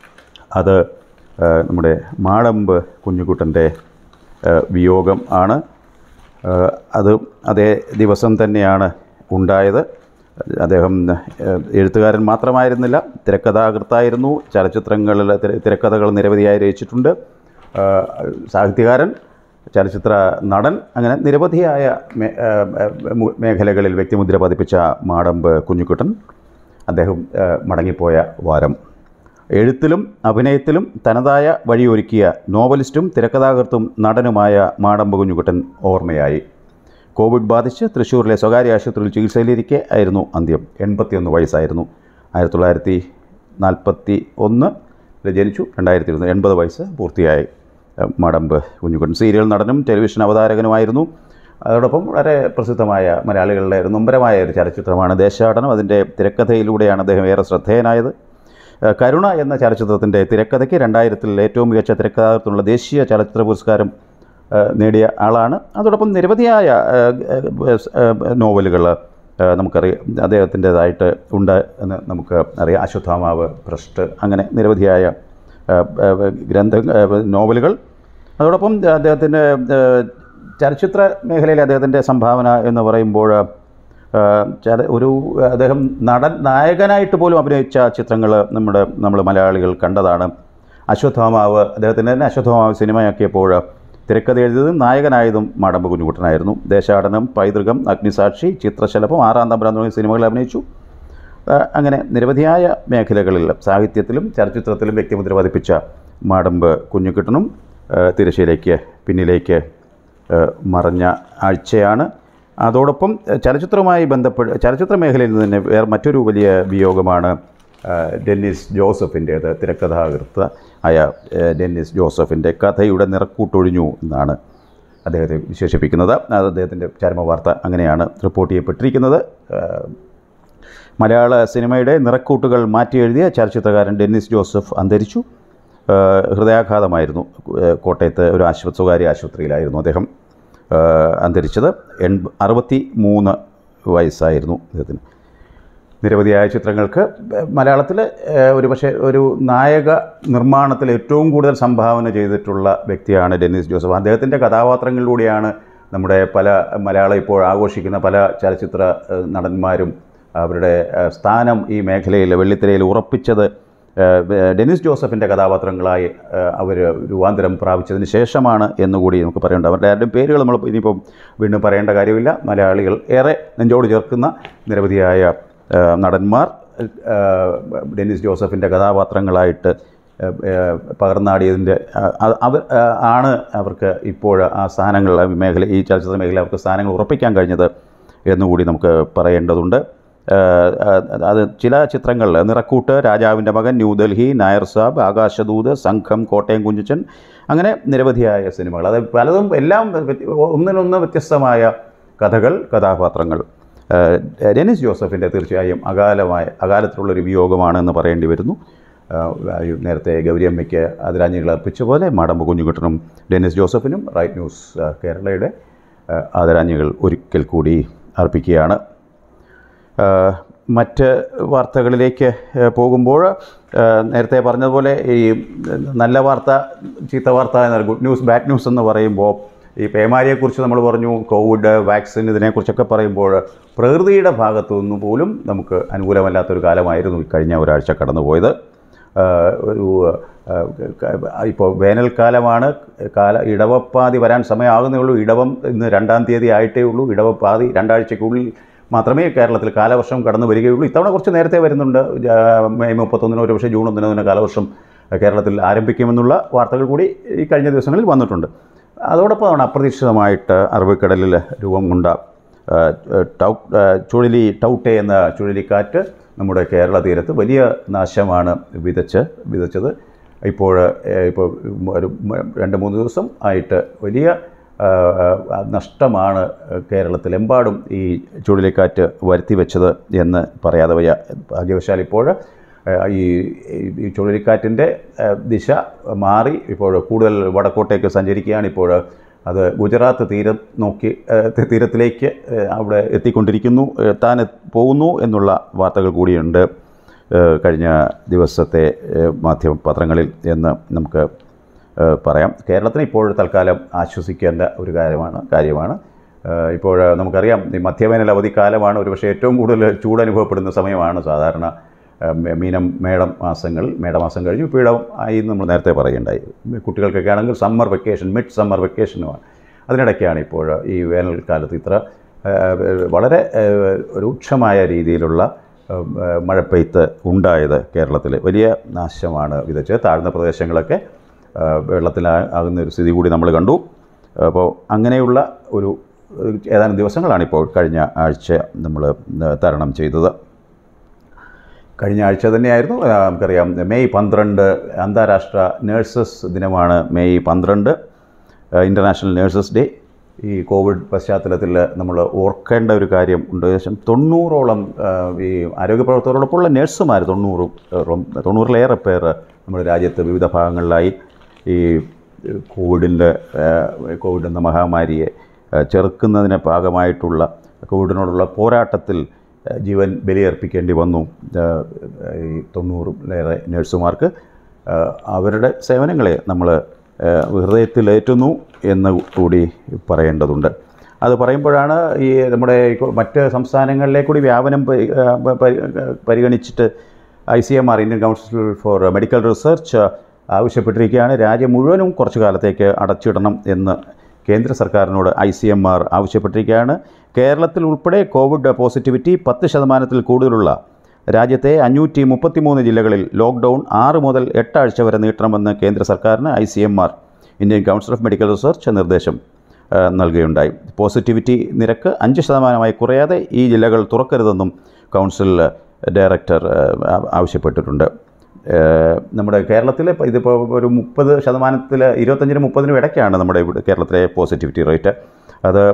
Speaker 1: അത് ഏഹ്, നമ്മുടെ മാടമ്പ് കുഞ്ഞുകുട്ടൻ്റെ ഏഹ്, വിയോഗം ആണ് ഏഹ്, അത് അതേ ദിവസം തന്നെയാണ് ഉണ്ടായത് അദ്ദേഹം ഏഹ്, എഴുത്തുകാരൻ മാത്രമായിരുന്നില്ല തിരക്കഥാകൃത്തായിരുന്നു ചലച്ചിത്രങ്ങളിൽ തിര- തിരക്കഥകൾ നിരവധിയായി രചിച്ചിട്ടുണ്ട് ഏഹ്, സാഹിത്യകാരൻ ചലച്ചിത്ര നടൻ അങ്ങനെ നിരവധിയായ മേ- ഏഹ്, മു- മേഖലകളിൽ വ്യക്തിമുദ്ര പതിപ്പിച്ച മാടമ്പ് കുഞ്ഞുകുട്ടൻ അദ്ദേഹം ഏഹ്, മടങ്ങിപ്പോയ വാരം എഴുത്തിലും അഭിനയത്തിലും തനതായ വഴിയൊരുക്കിയ നോവലിസ്റ്റും തിരക്കഥാകൃത്തും നടനുമായ മാടമ്പ് കുഞ്ഞുകുട്ടൻ ഓർമ്മയായി കോവിഡ് ബാധിച്ച് തൃശ്ശൂരിലെ സ്വകാര്യ ആശുപത്രിയിൽ ചികിത്സയിലിരിക്കെ ആയിരുന്നു അന്ത്യം എൺപത്തിയൊന്ന് വയസ്സായിരുന്നു ആയിരത്തി തൊള്ളായിരത്തി നാൽപ്പത്തി ഒന്ന് ജനിച്ചു രണ്ടായിരത്തി ഇരുപത് എൺപത് വയസ്സ് പൂർത്തിയായി ഏഹ്, മാടമ്പ് കുഞ്ഞുകുട്ടൻ സീരിയൽ നടനും ടെലിവിഷൻ അവതാരകനുമായിരുന്നു അതോടൊപ്പം വളരെ പ്രസിദ്ധമായ മലയാളികളുടെ ഒരു നൊമ്പരമായ ഒരു ചലച്ചിത്രമാണ് ദേശാടനം അതിൻ്റെ തിരക്കഥയിലൂടെയാണ് അദ്ദേഹം ഏറെ ശ്രദ്ധേയനായത് ഏഹ് കരുണ എന്ന ചലച്ചിത്രത്തിൻ്റെ തിരക്കഥയ്ക്ക് രണ്ടായിരത്തിൽ ഏറ്റവും മികച്ച തിരക്കഥാകൃത്തിനുള്ള ദേശീയ ചലച്ചിത്ര പുരസ്കാരം ഏഹ് നേടിയ ആളാണ് അതോടൊപ്പം നിരവധിയായ ഏഹ്, ഏഹ്, ഏഹ്, നോവലുകൾ ഏഹ്, നമുക്കറിയാം അദ്ദേഹത്തിൻ്റേതായിട്ട് ഉണ്ട് എന്ന് നമുക്ക് അറിയാം അശ്വത്ഥാമാവ് ഭ്രഷ്ട് അങ്ങനെ നിരവധിയായ ഏഹ്, ഏഹ്, ഗ്രന്ഥ ഏഹ്, നോവലുകൾ അതോടൊപ്പം അദ്ദേഹത്തിൻ്റെ ഏഹ്, ചലച്ചിത്ര മേഖലയിൽ അദ്ദേഹത്തിൻ്റെ സംഭാവന എന്ന് പറയുമ്പോൾ ഏഹ്, ചില ഒരു അദ്ദേഹം നടൻ നായകനായിട്ട് പോലും അഭിനയിച്ച ചിത്രങ്ങൾ നമ്മുടെ നമ്മൾ മലയാളികൾ കണ്ടതാണ് അശ്വത്ഥാമാവ് അദ്ദേഹത്തിൻ്റെ തന്നെ അശ്വത്ഥാമാവ് സിനിമയാക്കിയപ്പോൾ തിരക്കഥ എഴുതിയതും നായകനായതും മാടമ്പ് കുഞ്ഞുകുട്ടനായിരുന്നു ദേശാടനം പൈതൃകം അഗ്നിസാക്ഷി ചിത്രശലഭം ആറാം തമ്പുരാൻ തുടങ്ങിയ സിനിമകളിൽ അഭിനയിച്ചു ആ, അങ്ങനെ നിരവധിയായ മേഖലകളിൽ സാഹിത്യത്തിലും ചലച്ചിത്രത്തിലും വ്യക്തിമുദ്ര പതിപ്പിച്ച മാടമ്പ് കുഞ്ഞുകുട്ടനും ആ, തിരശ്ശീലേക്ക് പിന്നിലേക്ക് ആ, മറഞ്ഞ ആഴ്ചയാണ് അതോടൊപ്പം ആ, ചലച്ചിത്രവുമായി ബന്ധപ്പെട്ട് ചലച്ചിത്ര മേഖലയിൽ നിന്ന് തന്നെ വേറെ മറ്റൊരു വലിയ വിയോഗമാണ് ആ, ഡെന്നിസ് ജോസഫിൻ്റേത് തിരക്കഥാകൃത്ത് ആയ ആ, ഡെന്നിസ് ജോസഫിൻ്റെ കഥയുടെ നിറക്കൂട്ടൊഴിഞ്ഞു എന്നാണ് അദ്ദേഹത്തെ വിശേഷിപ്പിക്കുന്നത് അത് അദ്ദേഹത്തിൻ്റെ ചരമവാർത്ത അങ്ങനെയാണ് റിപ്പോർട്ട് ചെയ്യപ്പെട്ടിരിക്കുന്നത് ആ, മലയാള സിനിമയുടെ നിറക്കൂട്ടുകൾ മാറ്റി എഴുതിയ ചലച്ചിത്രകാരൻ ഡെന്നിസ് ജോസഫ് അന്തരിച്ചു ആ, ഹൃദയാഘാതമായിരുന്നു ആ, കോട്ടയത്ത് ഒരു ആശുപത്രി സ്വകാര്യ ആശുപത്രിയിലായിരുന്നു അദ്ദേഹം ആ, അന്തരിച്ചത് എൺപ അറുപത്തി മൂന്ന് വയസ്സായിരുന്നു അദ്ദേഹത്തിന് നിരവധിയായ ചിത്രങ്ങൾക്ക് മലയാളത്തിൽ ഒരു പക്ഷേ ഒരു നായക നിർമ്മാണത്തിൽ ഏറ്റവും കൂടുതൽ സംഭാവന ചെയ്തിട്ടുള്ള വ്യക്തിയാണ് ഡെന്നിസ് ജോസഫ് അദ്ദേഹത്തിൻ്റെ കഥാപാത്രങ്ങളിലൂടെയാണ് നമ്മുടെ പല മലയാളം ഇപ്പോൾ ആഘോഷിക്കുന്ന പല ചലച്ചിത്ര ഏഹ്, നടന്മാരും അവരുടെ ഏഹ്, സ്ഥാനം ഈ മേഖലയിൽ വെള്ളിത്തിരയിൽ ഉറപ്പിച്ചത് ഏഹ്, ഡെന്നിസ് ജോസഫിൻ്റെ കഥാപാത്രങ്ങളായി അവർ രൂപാന്തരം പ്രാപിച്ചതിന് ശേഷമാണ് എന്നുകൂടി നമുക്ക് പറയേണ്ട അവരുടെ ആരുടെയും പേരുകൾ നമ്മൾ ഇനിയിപ്പം വീണ്ടും പറയേണ്ട കാര്യമില്ല മലയാളികൾ ഏറെ നെഞ്ചോട് ചേർക്കുന്ന നിരവധിയായ ഏഹ്, നടന്മാർ ഏഹ്, ഡെന്നിസ് ജോസഫിൻ്റെ കഥാപാത്രങ്ങളായിട്ട് ഏഹ്, ഏഹ്, പകർന്നാടിയതിൻ്റെ അഹ് അവർ ഏഹ്, ആണ് അവർക്ക് ഇപ്പോൾ ആ സ്ഥാനങ്ങൾ ആ മേഖല ഈ ചലച്ചിത്ര മേഖല അവർക്ക് സ്ഥാനങ്ങൾ ഉറപ്പിക്കാൻ കഴിഞ്ഞത് എന്നുകൂടി നമുക്ക് പറയേണ്ടതുണ്ട് ഏഹ്, അത് അത് ചില ചിത്രങ്ങൾ നിറക്കൂട്ട് രാജാവിൻ്റെ മകൻ ന്യൂഡൽഹി നായർ സാബ് ആകാശദൂത് സംഘം കോട്ടയം കുഞ്ഞച്ചൻ അങ്ങനെ നിരവധിയായ സിനിമകൾ അത് പലതും എല്ലാം വ്യത്യ- ഒന്നിനൊന്ന് വ്യത്യസ്തമായ കഥകൾ കഥാപാത്രങ്ങൾ ഏഹ്, ഡെനിസ് ജോസഫിൻ്റെ തീർച്ചയായും അകാലമായ അകാലത്തിലുള്ളൊരു വിയോഗമാണ് എന്ന് പറയേണ്ടി വരുന്നു ഏഹ്, നേരത്തെ ഗൗരിയമ്മയ്ക്ക് ആദരാഞ്ജലികൾ അർപ്പിച്ച പോലെ മാടമ്പ് കുഞ്ഞുകുട്ടനും ഡെനിസ് ജോസഫിനും റൈറ്റ് ന്യൂസ് ഏഹ്, കേരളയുടെ ഏഹ്, ആദരാഞ്ജലികൾ ഒരിക്കൽ കൂടി അർപ്പിക്കുകയാണ് ഏഹ് മറ്റ് വാർത്തകളിലേക്ക് ഏഹ് പോകുമ്പോൾ ഏഹ് നേരത്തെ പറഞ്ഞതുപോലെ ഈ നല്ല വാർത്ത ചീത്ത വാർത്ത എന്ന ഗുഡ് ന്യൂസ് ബാഡ് ന്യൂസ് എന്ന് പറയുമ്പോൾ ഈ പേമാരിയെക്കുറിച്ച് നമ്മൾ പറഞ്ഞു കോവിഡ് വാക്സിൻ ഇതിനെക്കുറിച്ചൊക്കെ പറയുമ്പോൾ പ്രകൃതിയുടെ ഭാഗത്തു നിന്ന് പോലും നമുക്ക് അനുകൂലമല്ലാത്തൊരു കാലമായിരുന്നു ഈ കഴിഞ്ഞ ഒരാഴ്ച കടന്നുപോയത് ഏഹ് ഒരു ഇപ്പോൾ വേനൽക്കാലമാണ് കാല ഇടവപ്പാതി വരാൻ സമയമാകുന്നേ ഉള്ളൂ ഇടവം ഇന്ന് രണ്ടാം തീയതി ആയിട്ടേ ഉള്ളൂ ഇടവപ്പാതി രണ്ടാഴ്ചയ്ക്കുള്ളിൽ മാത്രമേ കേരളത്തിൽ കാലവർഷം കടന്നു വരികയുള്ളൂ ഇത്തവണ കുറച്ച് നേരത്തെ വരുന്നുണ്ട് ജാ- മെയ് മുപ്പത്തൊന്നിനോ ഒരു പക്ഷേ ജൂൺ ഒന്നിനോ തന്നെ കാലവർഷം കേരളത്തിൽ ആരംഭിക്കുമെന്നുള്ള വാർത്തകൾ കൂടി ഈ കഴിഞ്ഞ ദിവസങ്ങളിൽ വന്നിട്ടുണ്ട് അതോടൊപ്പമാണ് അപ്രതീക്ഷിതമായിട്ട് അറബിക്കടലിൽ രൂപം കൊണ്ട ആ, ടൗ ആ, ചുഴലി ടൗട്ടെ എന്ന ചുഴലിക്കാറ്റ് നമ്മുടെ കേരള തീരത്ത് വലിയ നാശമാണ് വിതച്ച് വിതച്ചത് ഇപ്പോൾ ഏ, ഇപ്പോൾ ഒരു മ- രണ്ട് മൂന്ന് ദിവസം ആയിട്ട് വലിയ ആ, ആ, നഷ്ടമാണ് കേരളത്തിലെമ്പാടും ഈ ചുഴലിക്കാറ്റ് വരുത്തി വെച്ചത് എന്ന് പറയാതെ വയ്യ ഭാഗ്യവശാൽ ഇപ്പോൾ ആ, ഈ ഈ ചുഴലിക്കാറ്റിൻ്റെ ആ, ദിശ മാറി ഇപ്പോൾ കൂടുതൽ വടക്കോട്ടേക്ക് സഞ്ചരിക്കുകയാണ് ഇപ്പോൾ അത് ഗുജറാത്ത് തീരം നോക്കി ആ, തി- തീരത്തിലേക്ക് ആ, അവിടെ എത്തിക്കൊണ്ടിരിക്കുന്നു എത്താൻ പോകുന്നു എന്നുള്ള വാർത്തകൾ കൂടിയുണ്ട് ആ, കഴിഞ്ഞ ദിവസത്തെ ആ, മാധ്യമ പത്രങ്ങളിൽ എന്ന് നമുക്ക് ആ, പറയാം കേരളത്തിന് ഇപ്പോൾ തൽക്കാലം ആശ്വസിക്കേണ്ട ഒരു കാര്യമാണ് കാര്യമാണ് ആ, ഇപ്പോൾ നമുക്കറിയാം ഈ മധ്യവേനൽ അവധിക്കാലമാണ് ഒരുപക്ഷെ ഏറ്റവും കൂടുതൽ ചൂട് അനുഭവപ്പെടുന്ന സമയമാണ് സാധാരണ ആ, മേ- മീനം മേടം മാസങ്ങൾ മേടമാസം കഴിഞ്ഞു ഇപ്പോൾ ഇടം ആയി എന്ന് നമ്മൾ നേരത്തെ പറയുണ്ടായി കുട്ടികൾക്കൊക്കെ ആണെങ്കിൽ സമ്മർ വെക്കേഷൻ മിഡ് സമ്മർ വെക്കേഷനുമാണ് അതിനിടയ്ക്കാണ് ഇപ്പോൾ ഈ വേനൽക്കാലത്ത് ഇത്ര ആ, വളരെ ആ, രൂക്ഷമായ രീതിയിലുള്ള ആ, മഴപ്പെയ്ത്ത് ഉണ്ടായത് കേരളത്തിൽ വലിയ നാശമാണ് വിതച്ചത് താഴ്ന്ന പ്രദേശങ്ങളൊക്കെ ആ, വെള്ളത്തിലാകുന്ന ഒരു സ്ഥിതി കൂടി നമ്മൾ കണ്ടു അപ്പോൾ അങ്ങനെയുള്ള ഒരു ഒരു ഏതാനും ദിവസങ്ങളാണിപ്പോൾ കഴിഞ്ഞ ആഴ്ച നമ്മൾ തരണം ചെയ്തത് കഴിഞ്ഞ ആഴ്ച തന്നെയായിരുന്നു ആ, നമുക്കറിയാം മെയ് പന്ത്രണ്ട് അന്താരാഷ്ട്ര നേഴ്സസ് ദിനമാണ് മെയ് പന്ത്രണ്ട് ഇൻ്റർനാഷണൽ നേഴ്സസ് ഡേ ഈ കോവിഡ് പശ്ചാത്തലത്തിൽ നമ്മൾ ഓർക്കേണ്ട ഒരു കാര്യം ഉണ്ട് ഏകദേശം തൊണ്ണൂറോളം ആ, ഈ ആരോഗ്യപ്രവർത്തകരോടൊപ്പമുള്ള നേഴ്സുമാർ തൊണ്ണൂറ് തൊണ്ണൂറിലേറെ പേർ നമ്മുടെ രാജ്യത്ത് വിവിധ ഭാഗങ്ങളിലായി ഈ കോവിഡിൻ്റെ കോവിഡ് എന്ന മഹാമാരിയെ ആ, ചെറുക്കുന്നതിന് ഭാഗമായിട്ടുള്ള കോവിഡിനോടുള്ള പോരാട്ടത്തിൽ ആ, ജീവൻ ബലിയർപ്പിക്കേണ്ടി വന്നു ആ, ഈ തൊണ്ണൂറിലേറെ നഴ്സുമാർക്ക് ആ, അവരുടെ സേവനങ്ങളെ നമ്മൾ ഹൃദയത്തിലേറ്റുന്നു എന്ന് കൂടി പറയേണ്ടതുണ്ട് അത് പറയുമ്പോഴാണ് ഈ നമ്മുടെ ഈ കൊ- മറ്റ് സംസ്ഥാനങ്ങളിലെ കൂടി വ്യാപനം പരി- ആ, പ- പരി- പരിഗണിച്ചിട്ട് I C M R Indian council for medical research ആവശ്യപ്പെട്ടിരിക്കുകയാണ് രാജ്യം മുഴുവനും കുറച്ചു കാലത്തേക്ക് അടച്ചിടണം എന്ന് കേന്ദ്ര സർക്കാരിനോട് ഐ സി എം ആർ ആവശ്യപ്പെട്ടിരിക്കുകയാണ് കേരളത്തിൽ ഉൾപ്പെടെ കോവിഡ് പോസിറ്റിവിറ്റി പത്ത് ശതമാനത്തിൽ കൂടുതലുള്ള രാജ്യത്തെ അഞ്ഞൂറ്റി മുപ്പത്തിമൂന്ന് ജില്ലകളിൽ ലോക്ക്ഡൗൺ ആറ് മുതൽ എട്ടാഴ്ച വരെ നീട്ടണമെന്ന് കേന്ദ്ര സർക്കാരിന് I C M R Indian council of medical research നിർദ്ദേശം ആ, നൽകുകയുണ്ടായി പോസിറ്റിവിറ്റി നിരക്ക് അഞ്ച് ശതമാനമായി കുറയാതെ ഈ ജില്ലകൾ തുറക്കരുതെന്നും കൗൺസിൽ ഡയറക്ടർ ആ, ആവശ്യപ്പെട്ടിട്ടുണ്ട് ആ, നമ്മുടെ കേരളത്തിൽ ഇപ്പോൾ ഇതിപ്പോൾ ഒരു മുപ്പത് ശതമാനത്തിൽ ഇരുപത്തഞ്ചിനും മുപ്പതിനും ഇടയ്ക്കാണ് നമ്മുടെ ഇവിടെ കേരളത്തിലെ പോസിറ്റിവിറ്റി റേറ്റ് അത്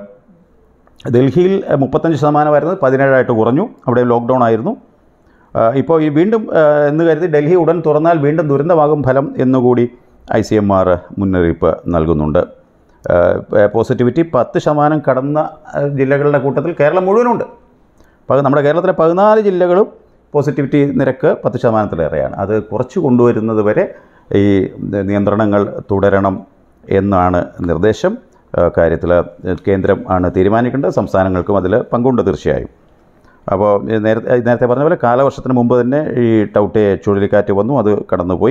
Speaker 1: ഡൽഹിയിൽ മുപ്പത്തഞ്ച് ശതമാനമായിരുന്നത് പതിനേഴായിട്ട് കുറഞ്ഞു അവിടെ ലോക്ക്ഡൗൺ ആയിരുന്നു ആ, ഇപ്പോൾ ഈ വീണ്ടും ആ, എന്ന് കരുതി ഡൽഹി ഉടൻ തുറന്നാൽ വീണ്ടും ദുരന്തമാകും ഫലം എന്നുകൂടി ഐ സി എം ആർ മുന്നറിയിപ്പ് നൽകുന്നുണ്ട് ആ, പോസിറ്റിവിറ്റി പത്ത് ശതമാനം കടന്ന ആ, ജില്ലകളുടെ കൂട്ടത്തിൽ കേരളം മുഴുവനുണ്ട് അപ്പോൾ നമ്മുടെ കേരളത്തിലെ പതിനാല് ജില്ലകളും പോസിറ്റിവിറ്റി നിരക്ക് പത്ത് ശതമാനത്തിലേറെയാണ് അത് കുറച്ച് കൊണ്ടുവരുന്നത് വരെ ഈ നിയന്ത്രണങ്ങൾ തുടരണം എന്നാണ് നിർദ്ദേശം കാര്യത്തിൽ കേന്ദ്രം ആണ് തീരുമാനിക്കേണ്ടത് സംസ്ഥാനങ്ങൾക്കും അതിൽ പങ്കുണ്ട് തീർച്ചയായും അപ്പോൾ നേരത്തെ നേരത്തെ പറഞ്ഞ പോലെ കാലവർഷത്തിന് മുമ്പ് തന്നെ ഈ ടൗട്ടെ ചുഴലിക്കാറ്റ് വന്നു അത് കടന്നുപോയി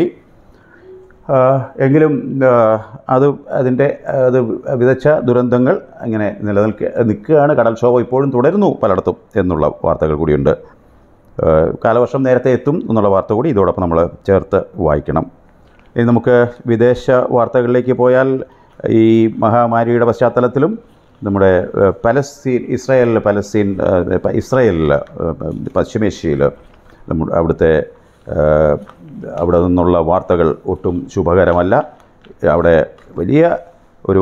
Speaker 1: ആ, എങ്കിലും ആ, അത് അതിൻ്റെ അത് വിതച്ച ദുരന്തങ്ങൾ ഇങ്ങനെ നിലനിൽക്കുക നിൽക്കുകയാണ് കടൽക്ഷോഭം ഇപ്പോഴും തുടരുന്നു പലയിടത്തും എന്നുള്ള വാർത്തകൾ കൂടിയുണ്ട് ആ, കാലവർഷം നേരത്തെ എത്തും എന്നുള്ള വാർത്ത കൂടി ഇതോടൊപ്പം നമ്മൾ ചേർത്ത് വായിക്കണം ഇനി നമുക്ക് വിദേശ വാർത്തകളിലേക്ക് പോയാൽ ഈ മഹാമാരിയുടെ പശ്ചാത്തലത്തിലും നമ്മുടെ ഏഹ്, പലസ്തീൻ ഇസ്രായേൽ പലസ്തീൻ ഏഹ്, പ- ഇസ്രായേലിൽ ഏഹ്, പശ്ചിമേഷ്യയിൽ നമ്മുടെ അവിടുത്തെ ഏഹ്, അവിടെ നിന്നുള്ള വാർത്തകൾ ഒട്ടും ശുഭകരമല്ല അവിടെ വലിയ ഒരു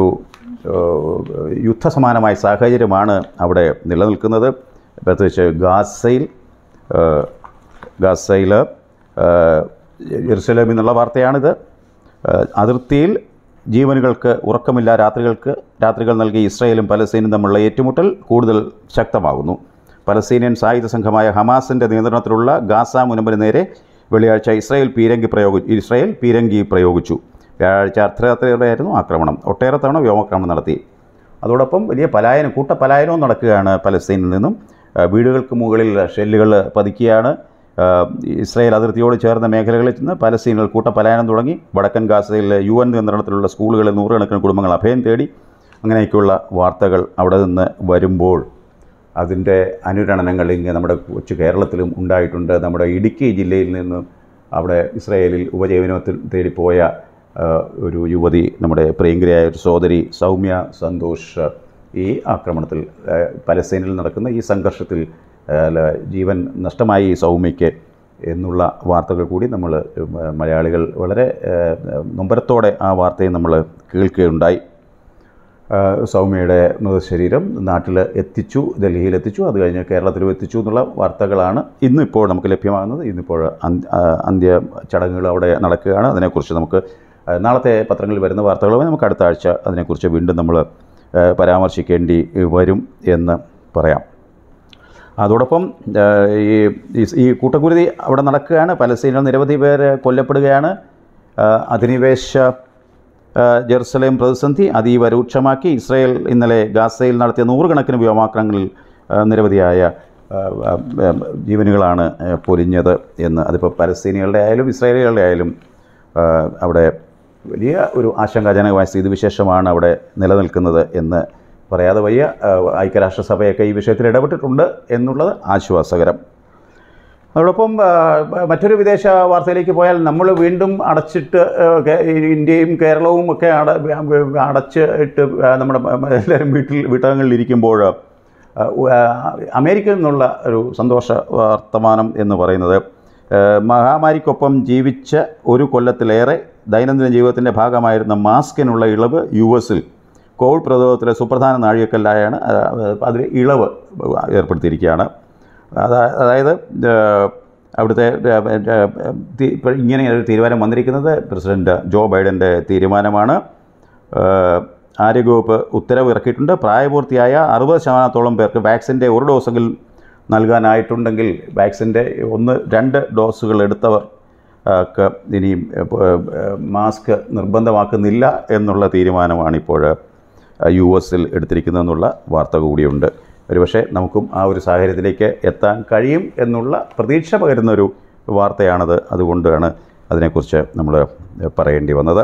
Speaker 1: ഏഹ്, യുദ്ധസമാനമായ സാഹചര്യമാണ് അവിടെ നിലനിൽക്കുന്നത് പ്രത്യേകിച്ച് ഗാസയിൽ ഏഹ്, ഗാസയിൽ ഏഹ്, ജെറുസലേമിൽ നിന്നുള്ള വാർത്തയാണിത് ഏഹ്, അതിർത്തിയിൽ ജീവനുകൾക്ക് ഉറക്കമില്ല രാത്രികൾക്ക് രാത്രികൾ നൽകി ഇസ്രായേലും പലസ്തീനും തമ്മിലുള്ള ഏറ്റുമുട്ടൽ കൂടുതൽ ശക്തമാകുന്നു പലസ്തീനിയൻ സായുധ സംഘമായ ഹമാസിൻ്റെ നിയന്ത്രണത്തിലുള്ള ഗാസ മുനമ്പിന് നേരെ വെള്ളിയാഴ്ച ഇസ്രായേൽ പീരങ്കി പ്രയോഗി ഇസ്രായേൽ പീരങ്കി പ്രയോഗിച്ചു വ്യാഴാഴ്ച അർദ്ധരാത്രിയോടെയായിരുന്നു ആക്രമണം ഒട്ടേറെ തവണ വ്യോമാക്രമണം നടത്തി അതോടൊപ്പം വലിയ പലായനം കൂട്ട പലായനവും നടക്കുകയാണ് പലസ്തീനിൽ നിന്നും ആ, വീടുകൾക്ക് മുകളിൽ ഷെല്ലുകൾ പതിക്കുകയാണ് ആ, ഇസ്രായേൽ അതിർത്തിയോട് ചേർന്ന മേഖലകളിൽ നിന്ന് പലസ്തീനിൽ കൂട്ട പലായനം തുടങ്ങി വടക്കൻ ഗാസയിൽ യു എൻ നിയന്ത്രണത്തിലുള്ള സ്കൂളുകളിൽ നൂറുകണക്കിന് കുടുംബങ്ങൾ അഭയം തേടി അങ്ങനെയൊക്കെയുള്ള വാർത്തകൾ അവിടെ നിന്ന് വരുമ്പോൾ അതിൻ്റെ അനുരണനങ്ങൾ ഇങ്ങനെ നമ്മുടെ കൊച്ചു കേരളത്തിലും ഉണ്ടായിട്ടുണ്ട് നമ്മുടെ ഇടുക്കി ജില്ലയിൽ നിന്ന് അവിടെ ഇസ്രായേലിൽ ഉപജീവനത്തിൽ തേടിപ്പോയ ആ, ഒരു യുവതി നമ്മുടെ പ്രിയങ്കരിയായ ഒരു സോദരി സൗമ്യ സന്തോഷ് ഈ ആക്രമണത്തിൽ ആ, പലസ്തീനിൽ നടക്കുന്ന ഈ സംഘർഷത്തിൽ ആ, ല- ജീവൻ നഷ്ടമായി ഈ സൗമ്യയ്ക്ക് എന്നുള്ള വാർത്തകൾ കൂടി നമ്മൾ മലയാളികൾ വളരെ ആ, നൊമ്പരത്തോടെ ആ വാർത്തയെ നമ്മൾ കേൾക്കുകയുണ്ടായി ആ, സൗമ്യയുടെ മൃതശരീരം നാട്ടിൽ എത്തിച്ചു ഡൽഹിയിൽ എത്തിച്ചു അത് കഴിഞ്ഞ് കേരളത്തിലും എത്തിച്ചു എന്നുള്ള വാർത്തകളാണ് ഇന്നിപ്പോൾ നമുക്ക് ലഭ്യമാകുന്നത് ഇന്നിപ്പോൾ അന്ത്യ ആ, അന്ത്യ ചടങ്ങുകൾ അവിടെ നടക്കുകയാണ് അതിനെക്കുറിച്ച് നമുക്ക് ആ, നാളത്തെ പത്രങ്ങളിൽ വരുന്ന വാർത്തകളുമായി നമുക്ക് അടുത്ത ആഴ്ച അതിനെക്കുറിച്ച് വീണ്ടും നമ്മൾ ആ, പരാമർശിക്കേണ്ടി വരും എന്ന് പറയാം അതോടൊപ്പം ആ, ഈ ഈ- ഈ കൂട്ടക്കുരുതി അവിടെ നടക്കുകയാണ് പലസ്തീനിൽ നിരവധി പേര് കൊല്ലപ്പെടുകയാണ് ആ, അധിനിവേശ ആ, ജെറുസലേം പ്രതിസന്ധി അതീവ രൂക്ഷമാക്കി ഇസ്രായേൽ ഇന്നലെ ഗാസയിൽ നടത്തിയ നൂറുകണക്കിന് വ്യോമാക്രമണങ്ങളിൽ ആ, നിരവധിയായ ആ, ആ, ആ, ജീവനുകളാണ് ആ, പൊലിഞ്ഞത് എന്ന് അതിപ്പോൾ പലസ്തീനികളുടെ ആയാലും ഇസ്രായേലികളുടെ ആയാലും ആ, അവിടെ വലിയ ഒരു ആശങ്കാജനകമായ സ്ഥിതിവിശേഷമാണ് അവിടെ നിലനിൽക്കുന്നത് എന്ന് പറയാതെ വയ്യ ആ, ഐക്യരാഷ്ട്രസഭയൊക്കെ ഈ വിഷയത്തിൽ ഇടപെട്ടിട്ടുണ്ട് എന്നുള്ളത് ആശ്വാസകരം അതോടൊപ്പം ആ, മറ്റൊരു വിദേശ വാർത്തയിലേക്ക് പോയാൽ നമ്മൾ വീണ്ടും അടച്ചിട്ട് ആ, കേ- ഇന്ത്യയും കേരളവും ഒക്കെ അട അടച്ച് ഇട്ട് ആ, നമ്മുടെ എല്ലാവരും വീട്ടിൽ വീട്ടകങ്ങളിൽ ഇരിക്കുമ്പോൾ ആ, ആ, അമേരിക്കയിൽ നിന്നുള്ള ഒരു സന്തോഷ വർത്തമാനം എന്ന് പറയുന്നത് ആ, മഹാമാരിക്കൊപ്പം ജീവിച്ച ഒരു കൊല്ലത്തിലേറെ ദൈനംദിന ജീവിതത്തിൻ്റെ ഭാഗമായിരുന്ന മാസ്കിനുള്ള ഇളവ് യു എസിൽ കോവിഡ് പ്രതിരോധത്തിലെ സുപ്രധാന നാഴികക്കല്ലായാണ് ആ, അതിൽ ഇളവ് ഏർപ്പെടുത്തിയിരിക്കുകയാണ് അതാ- അതായത് ഏഹ്, അവിടുത്തെ ഏഹ്, ഏഹ്, തി- ഇപ്പോൾ ഇങ്ങനെ ഒരു തീരുമാനം വന്നിരിക്കുന്നത് പ്രസിഡന്റ് ജോ ബൈഡൻ്റെ തീരുമാനമാണ് ഏഹ്, ആരോഗ്യവകുപ്പ് ഉത്തരവ് ഇറക്കിയിട്ടുണ്ട് പ്രായപൂർത്തിയായ അറുപത് ശതമാനത്തോളം പേർക്ക് വാക്സിൻ്റെ ഒരു ഡോസെങ്കിലും നൽകാനായിട്ടുണ്ടെങ്കിൽ വാക്സിൻ്റെ ഒന്ന് രണ്ട് ഡോസുകൾ എടുത്തവർ ആ, ക്ക് ഇനിയും ഏഹ്, ഏഹ്, മാസ്ക് നിർബന്ധമാക്കുന്നില്ല എന്നുള്ള തീരുമാനമാണ് ഇപ്പോൾ യു എസിൽ എടുത്തിരിക്കുന്നതെന്നുള്ള വാർത്ത കൂടിയുണ്ട് ഒരുപക്ഷെ നമുക്കും ആ ഒരു സാഹചര്യത്തിലേക്ക് എത്താൻ കഴിയും എന്നുള്ള പ്രതീക്ഷ പകരുന്നൊരു വാർത്തയാണത് അതുകൊണ്ടാണ് അതിനെക്കുറിച്ച് നമ്മൾ പറയേണ്ടി വന്നത്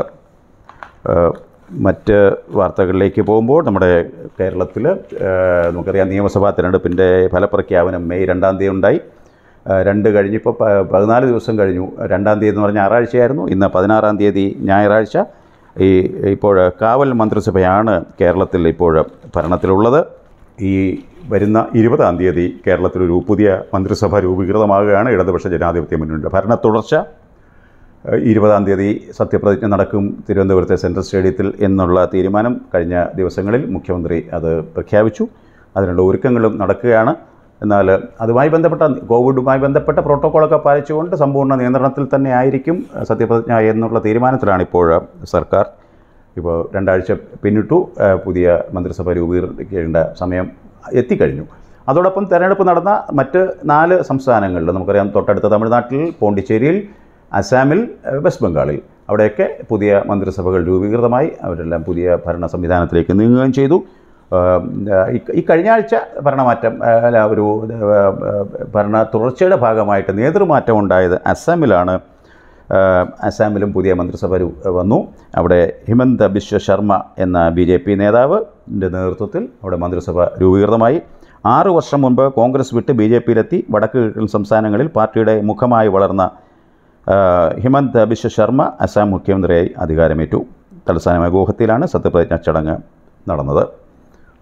Speaker 1: ഏഹ് മറ്റ് വാർത്തകളിലേക്ക് പോകുമ്പോൾ നമ്മുടെ കേരളത്തിൽ നമുക്കറിയാം നിയമസഭാ തിരഞ്ഞെടുപ്പിൻ്റെ ഫലപ്രഖ്യാപനം മെയ് രണ്ടാം തീയതി ഉണ്ടായി ഏഹ് രണ്ട് കഴിഞ്ഞിപ്പോൾ പ- പതിനാല് ദിവസം കഴിഞ്ഞു രണ്ടാം തീയതി എന്ന് പറഞ്ഞാൽ ഞായറാഴ്ചയായിരുന്നു ഇന്ന് പതിനാറാം തീയതി ഞായറാഴ്ച ഈ ഇപ്പോൾ കാവൽ മന്ത്രിസഭയാണ് കേരളത്തിൽ ഇപ്പോൾ ഭരണത്തിലുള്ളത് ഈ വരുന്ന ഇരുപതാം തീയതി കേരളത്തിലൊരു പുതിയ മന്ത്രിസഭ രൂപീകൃതമാകുകയാണ് ഇടതുപക്ഷ ജനാധിപത്യ മുന്നണിയുടെ ഭരണ തുടർച്ച ഏഹ് ഇരുപതാം തീയതി സത്യപ്രതിജ്ഞ നടക്കും തിരുവനന്തപുരത്തെ സെൻട്രൽ സ്റ്റേഡിയത്തിൽ എന്നുള്ള തീരുമാനം കഴിഞ്ഞ ദിവസങ്ങളിൽ മുഖ്യമന്ത്രി അത് പ്രഖ്യാപിച്ചു അതിനുള്ള ഒരുക്കങ്ങളും നടക്കുകയാണ് എന്നാൽ അതുമായി ബന്ധപ്പെട്ട കോവിഡുമായി ബന്ധപ്പെട്ട പ്രോട്ടോക്കോളൊക്കെ പാലിച്ചുകൊണ്ട് സമ്പൂർണ്ണ നിയന്ത്രണത്തിൽ തന്നെ ആയിരിക്കും സത്യപ്രതിജ്ഞ എന്നുള്ള തീരുമാനത്തിലാണ് ഇപ്പോൾ സർക്കാർ ഇപ്പോൾ രണ്ടാഴ്ച പിന്നിട്ടു ഏഹ് പുതിയ മന്ത്രിസഭ രൂപീകരിക്കേണ്ട സമയം എത്തിക്കഴിഞ്ഞു അതോടൊപ്പം തെരഞ്ഞെടുപ്പ് നടന്ന മറ്റ് നാല് സംസ്ഥാനങ്ങളിൽ നമുക്കറിയാം തൊട്ടടുത്ത തമിഴ്നാട്ടിൽ പോണ്ടിച്ചേരിയിൽ അസാമിൽ ഏഹ് വെസ്റ്റ് ബംഗാളിൽ അവിടെയൊക്കെ പുതിയ മന്ത്രിസഭകൾ രൂപീകൃതമായി അവരെല്ലാം പുതിയ ഭരണ സംവിധാനത്തിലേക്ക് നീങ്ങുകയും ചെയ്തു ഏഹ് ഈ- ഈ കഴിഞ്ഞ ആഴ്ച ഭരണമാറ്റം ഏഹ് അല്ല ഒരു ഏഹ് ഭരണ തുടർച്ചയുടെ ഭാഗമായിട്ട് നേതൃമാറ്റം ഉണ്ടായത് അസാമിലാണ് ഏഹ് അസാമിലും പുതിയ മന്ത്രിസഭ രു- വന്നു അവിടെ ഹിമന്ത ബിശ്വ ശർമ്മ എന്ന ബി ജെ പി നേതാവിൻ്റെ നേതൃത്വത്തിൽ അവിടെ മന്ത്രിസഭ രൂപീകൃതമായി ആറു വർഷം മുൻപ് കോൺഗ്രസ് വിട്ട് ബി ജെ പിയിലെത്തി വടക്ക് കിഴക്കൻ സംസ്ഥാനങ്ങളിൽ പാർട്ടിയുടെ മുഖമായി വളർന്ന ഏഹ് ഹിമന്ത ബിശ്വ ശർമ്മ അസാം മുഖ്യമന്ത്രിയായി അധികാരമേറ്റു തലസ്ഥാനമായ ഗുവാഹത്തിയിലാണ് സത്യപ്രതിജ്ഞാ ചടങ്ങ് നടന്നത്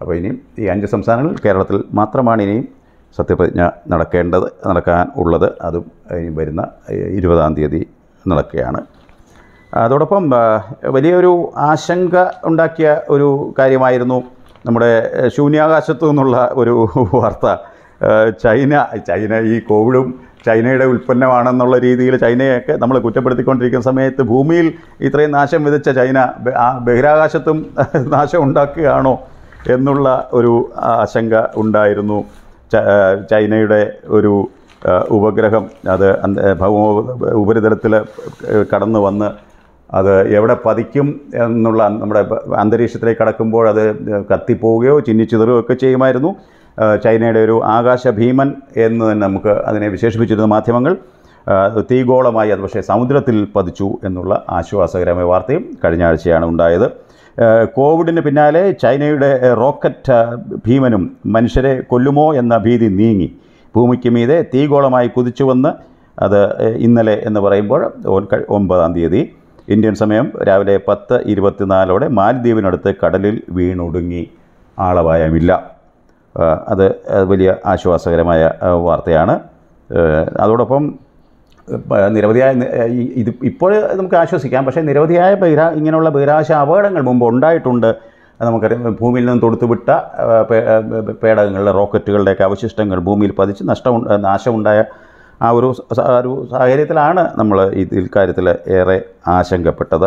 Speaker 1: അപ്പോൾ ഇനിയും ഈ അഞ്ച് സംസ്ഥാനങ്ങളിൽ കേരളത്തിൽ മാത്രമാണ് ഇനിയും സത്യപ്രതിജ്ഞ നടക്കേണ്ടത് നടക്കാൻ ഉള്ളത് അതും ഇനി വരുന്ന ഇരുപതാം തീയതി നടക്കുകയാണ് അതോടൊപ്പം ആ, വലിയൊരു ആശങ്ക ഉണ്ടാക്കിയ ഒരു കാര്യമായിരുന്നു നമ്മുടെ ഏഹ്, ശൂന്യാകാശത്തു നിന്നുള്ള ഒരു വാർത്ത ഏഹ്, ചൈന ചൈന ഈ കോവിഡും ചൈനയുടെ ഉൽപ്പന്നമാണെന്നുള്ള രീതിയിൽ ചൈനയൊക്കെ നമ്മൾ കുറ്റപ്പെടുത്തിക്കൊണ്ടിരിക്കുന്ന സമയത്ത് ഭൂമിയിൽ ഇത്രയും നാശം വിതച്ച ചൈന ബ- ആ ബഹിരാകാശത്തും നാശം ഉണ്ടാക്കുകയാണോ എന്നുള്ള ഒരു ആശങ്ക ഉണ്ടായിരുന്നു ച- ഏഹ്, ചൈനയുടെ ഒരു ഏഹ്, ഉപഗ്രഹം അത് അന്ത- ഭൗമ ഉപരിതലത്തിൽ ഏഹ്, കടന്നു വന്ന് അത് എവിടെ പതിക്കും എന്നുള്ള നമ്മുടെ അന്തരീക്ഷത്തിലേക്ക് കടക്കുമ്പോൾ അത് കത്തിപ്പോവുകയോ ചിന്നിച്ചിതറുകയോ ഒക്കെ ചെയ്യുമായിരുന്നു ആ, ചൈനയുടെ ഒരു ആകാശ ഭീമൻ എന്ന് തന്നെ നമുക്ക് അതിനെ വിശേഷിപ്പിച്ചിരുന്ന മാധ്യമങ്ങൾ ആ, തീഗോളമായി അത് പക്ഷേ സമുദ്രത്തിൽ പതിച്ചു എന്നുള്ള ആശ്വാസകരമായ വാർത്തയും കഴിഞ്ഞ ആഴ്ചയാണ് ഉണ്ടായത് ആ, കോവിഡിന് പിന്നാലെ ചൈനയുടെ റോക്കറ്റ് ആ, ഭീമനും മനുഷ്യരെ കൊല്ലുമോ എന്ന ഭീതി നീങ്ങി ഭൂമിക്ക് മീതെ തീഗോളമായി കുതിച്ചുവന്ന് അത് ഏഹ്, ഇന്നലെ എന്ന് പറയുമ്പോൾ ഒൻ- കഴി- ഒമ്പതാം തീയതി ഇന്ത്യൻ സമയം രാവിലെ പത്ത് ഇരുപത്തിനാലോടെ മാലദ്വീപിനടുത്ത് കടലിൽ വീണൊടുങ്ങി ആളപായമില്ല ആ, അത് അത് വലിയ ആശ്വാസകരമായ ആ, വാർത്തയാണ് ഏഹ്, അതോടൊപ്പം പ- നിരവധിയായ നി- ഈ- ഇത് ഇപ്പോൾ നമുക്ക് ആശ്വസിക്കാം പക്ഷേ നിരവധിയായ ബഹിരാ ഇങ്ങനെയുള്ള ബഹിരാകാശ അപകടങ്ങൾ മുമ്പ് ഉണ്ടായിട്ടുണ്ട് അത് നമുക്കറിയാം ഭൂമിയിൽ നിന്ന് തൊടുത്തുവിട്ട ആ, പേ- ആ, പേടകങ്ങളുടെ റോക്കറ്റുകളുടെയൊക്കെ അവശിഷ്ടങ്ങൾ ഭൂമിയിൽ പതിച്ച് നഷ്ടം നാശമുണ്ടായ ആ ഒരു സ- ആ ഒരു സാഹചര്യത്തിലാണ് നമ്മൾ ഇതിൽ കാര്യത്തിൽ ഏറെ ആശങ്കപ്പെട്ടത്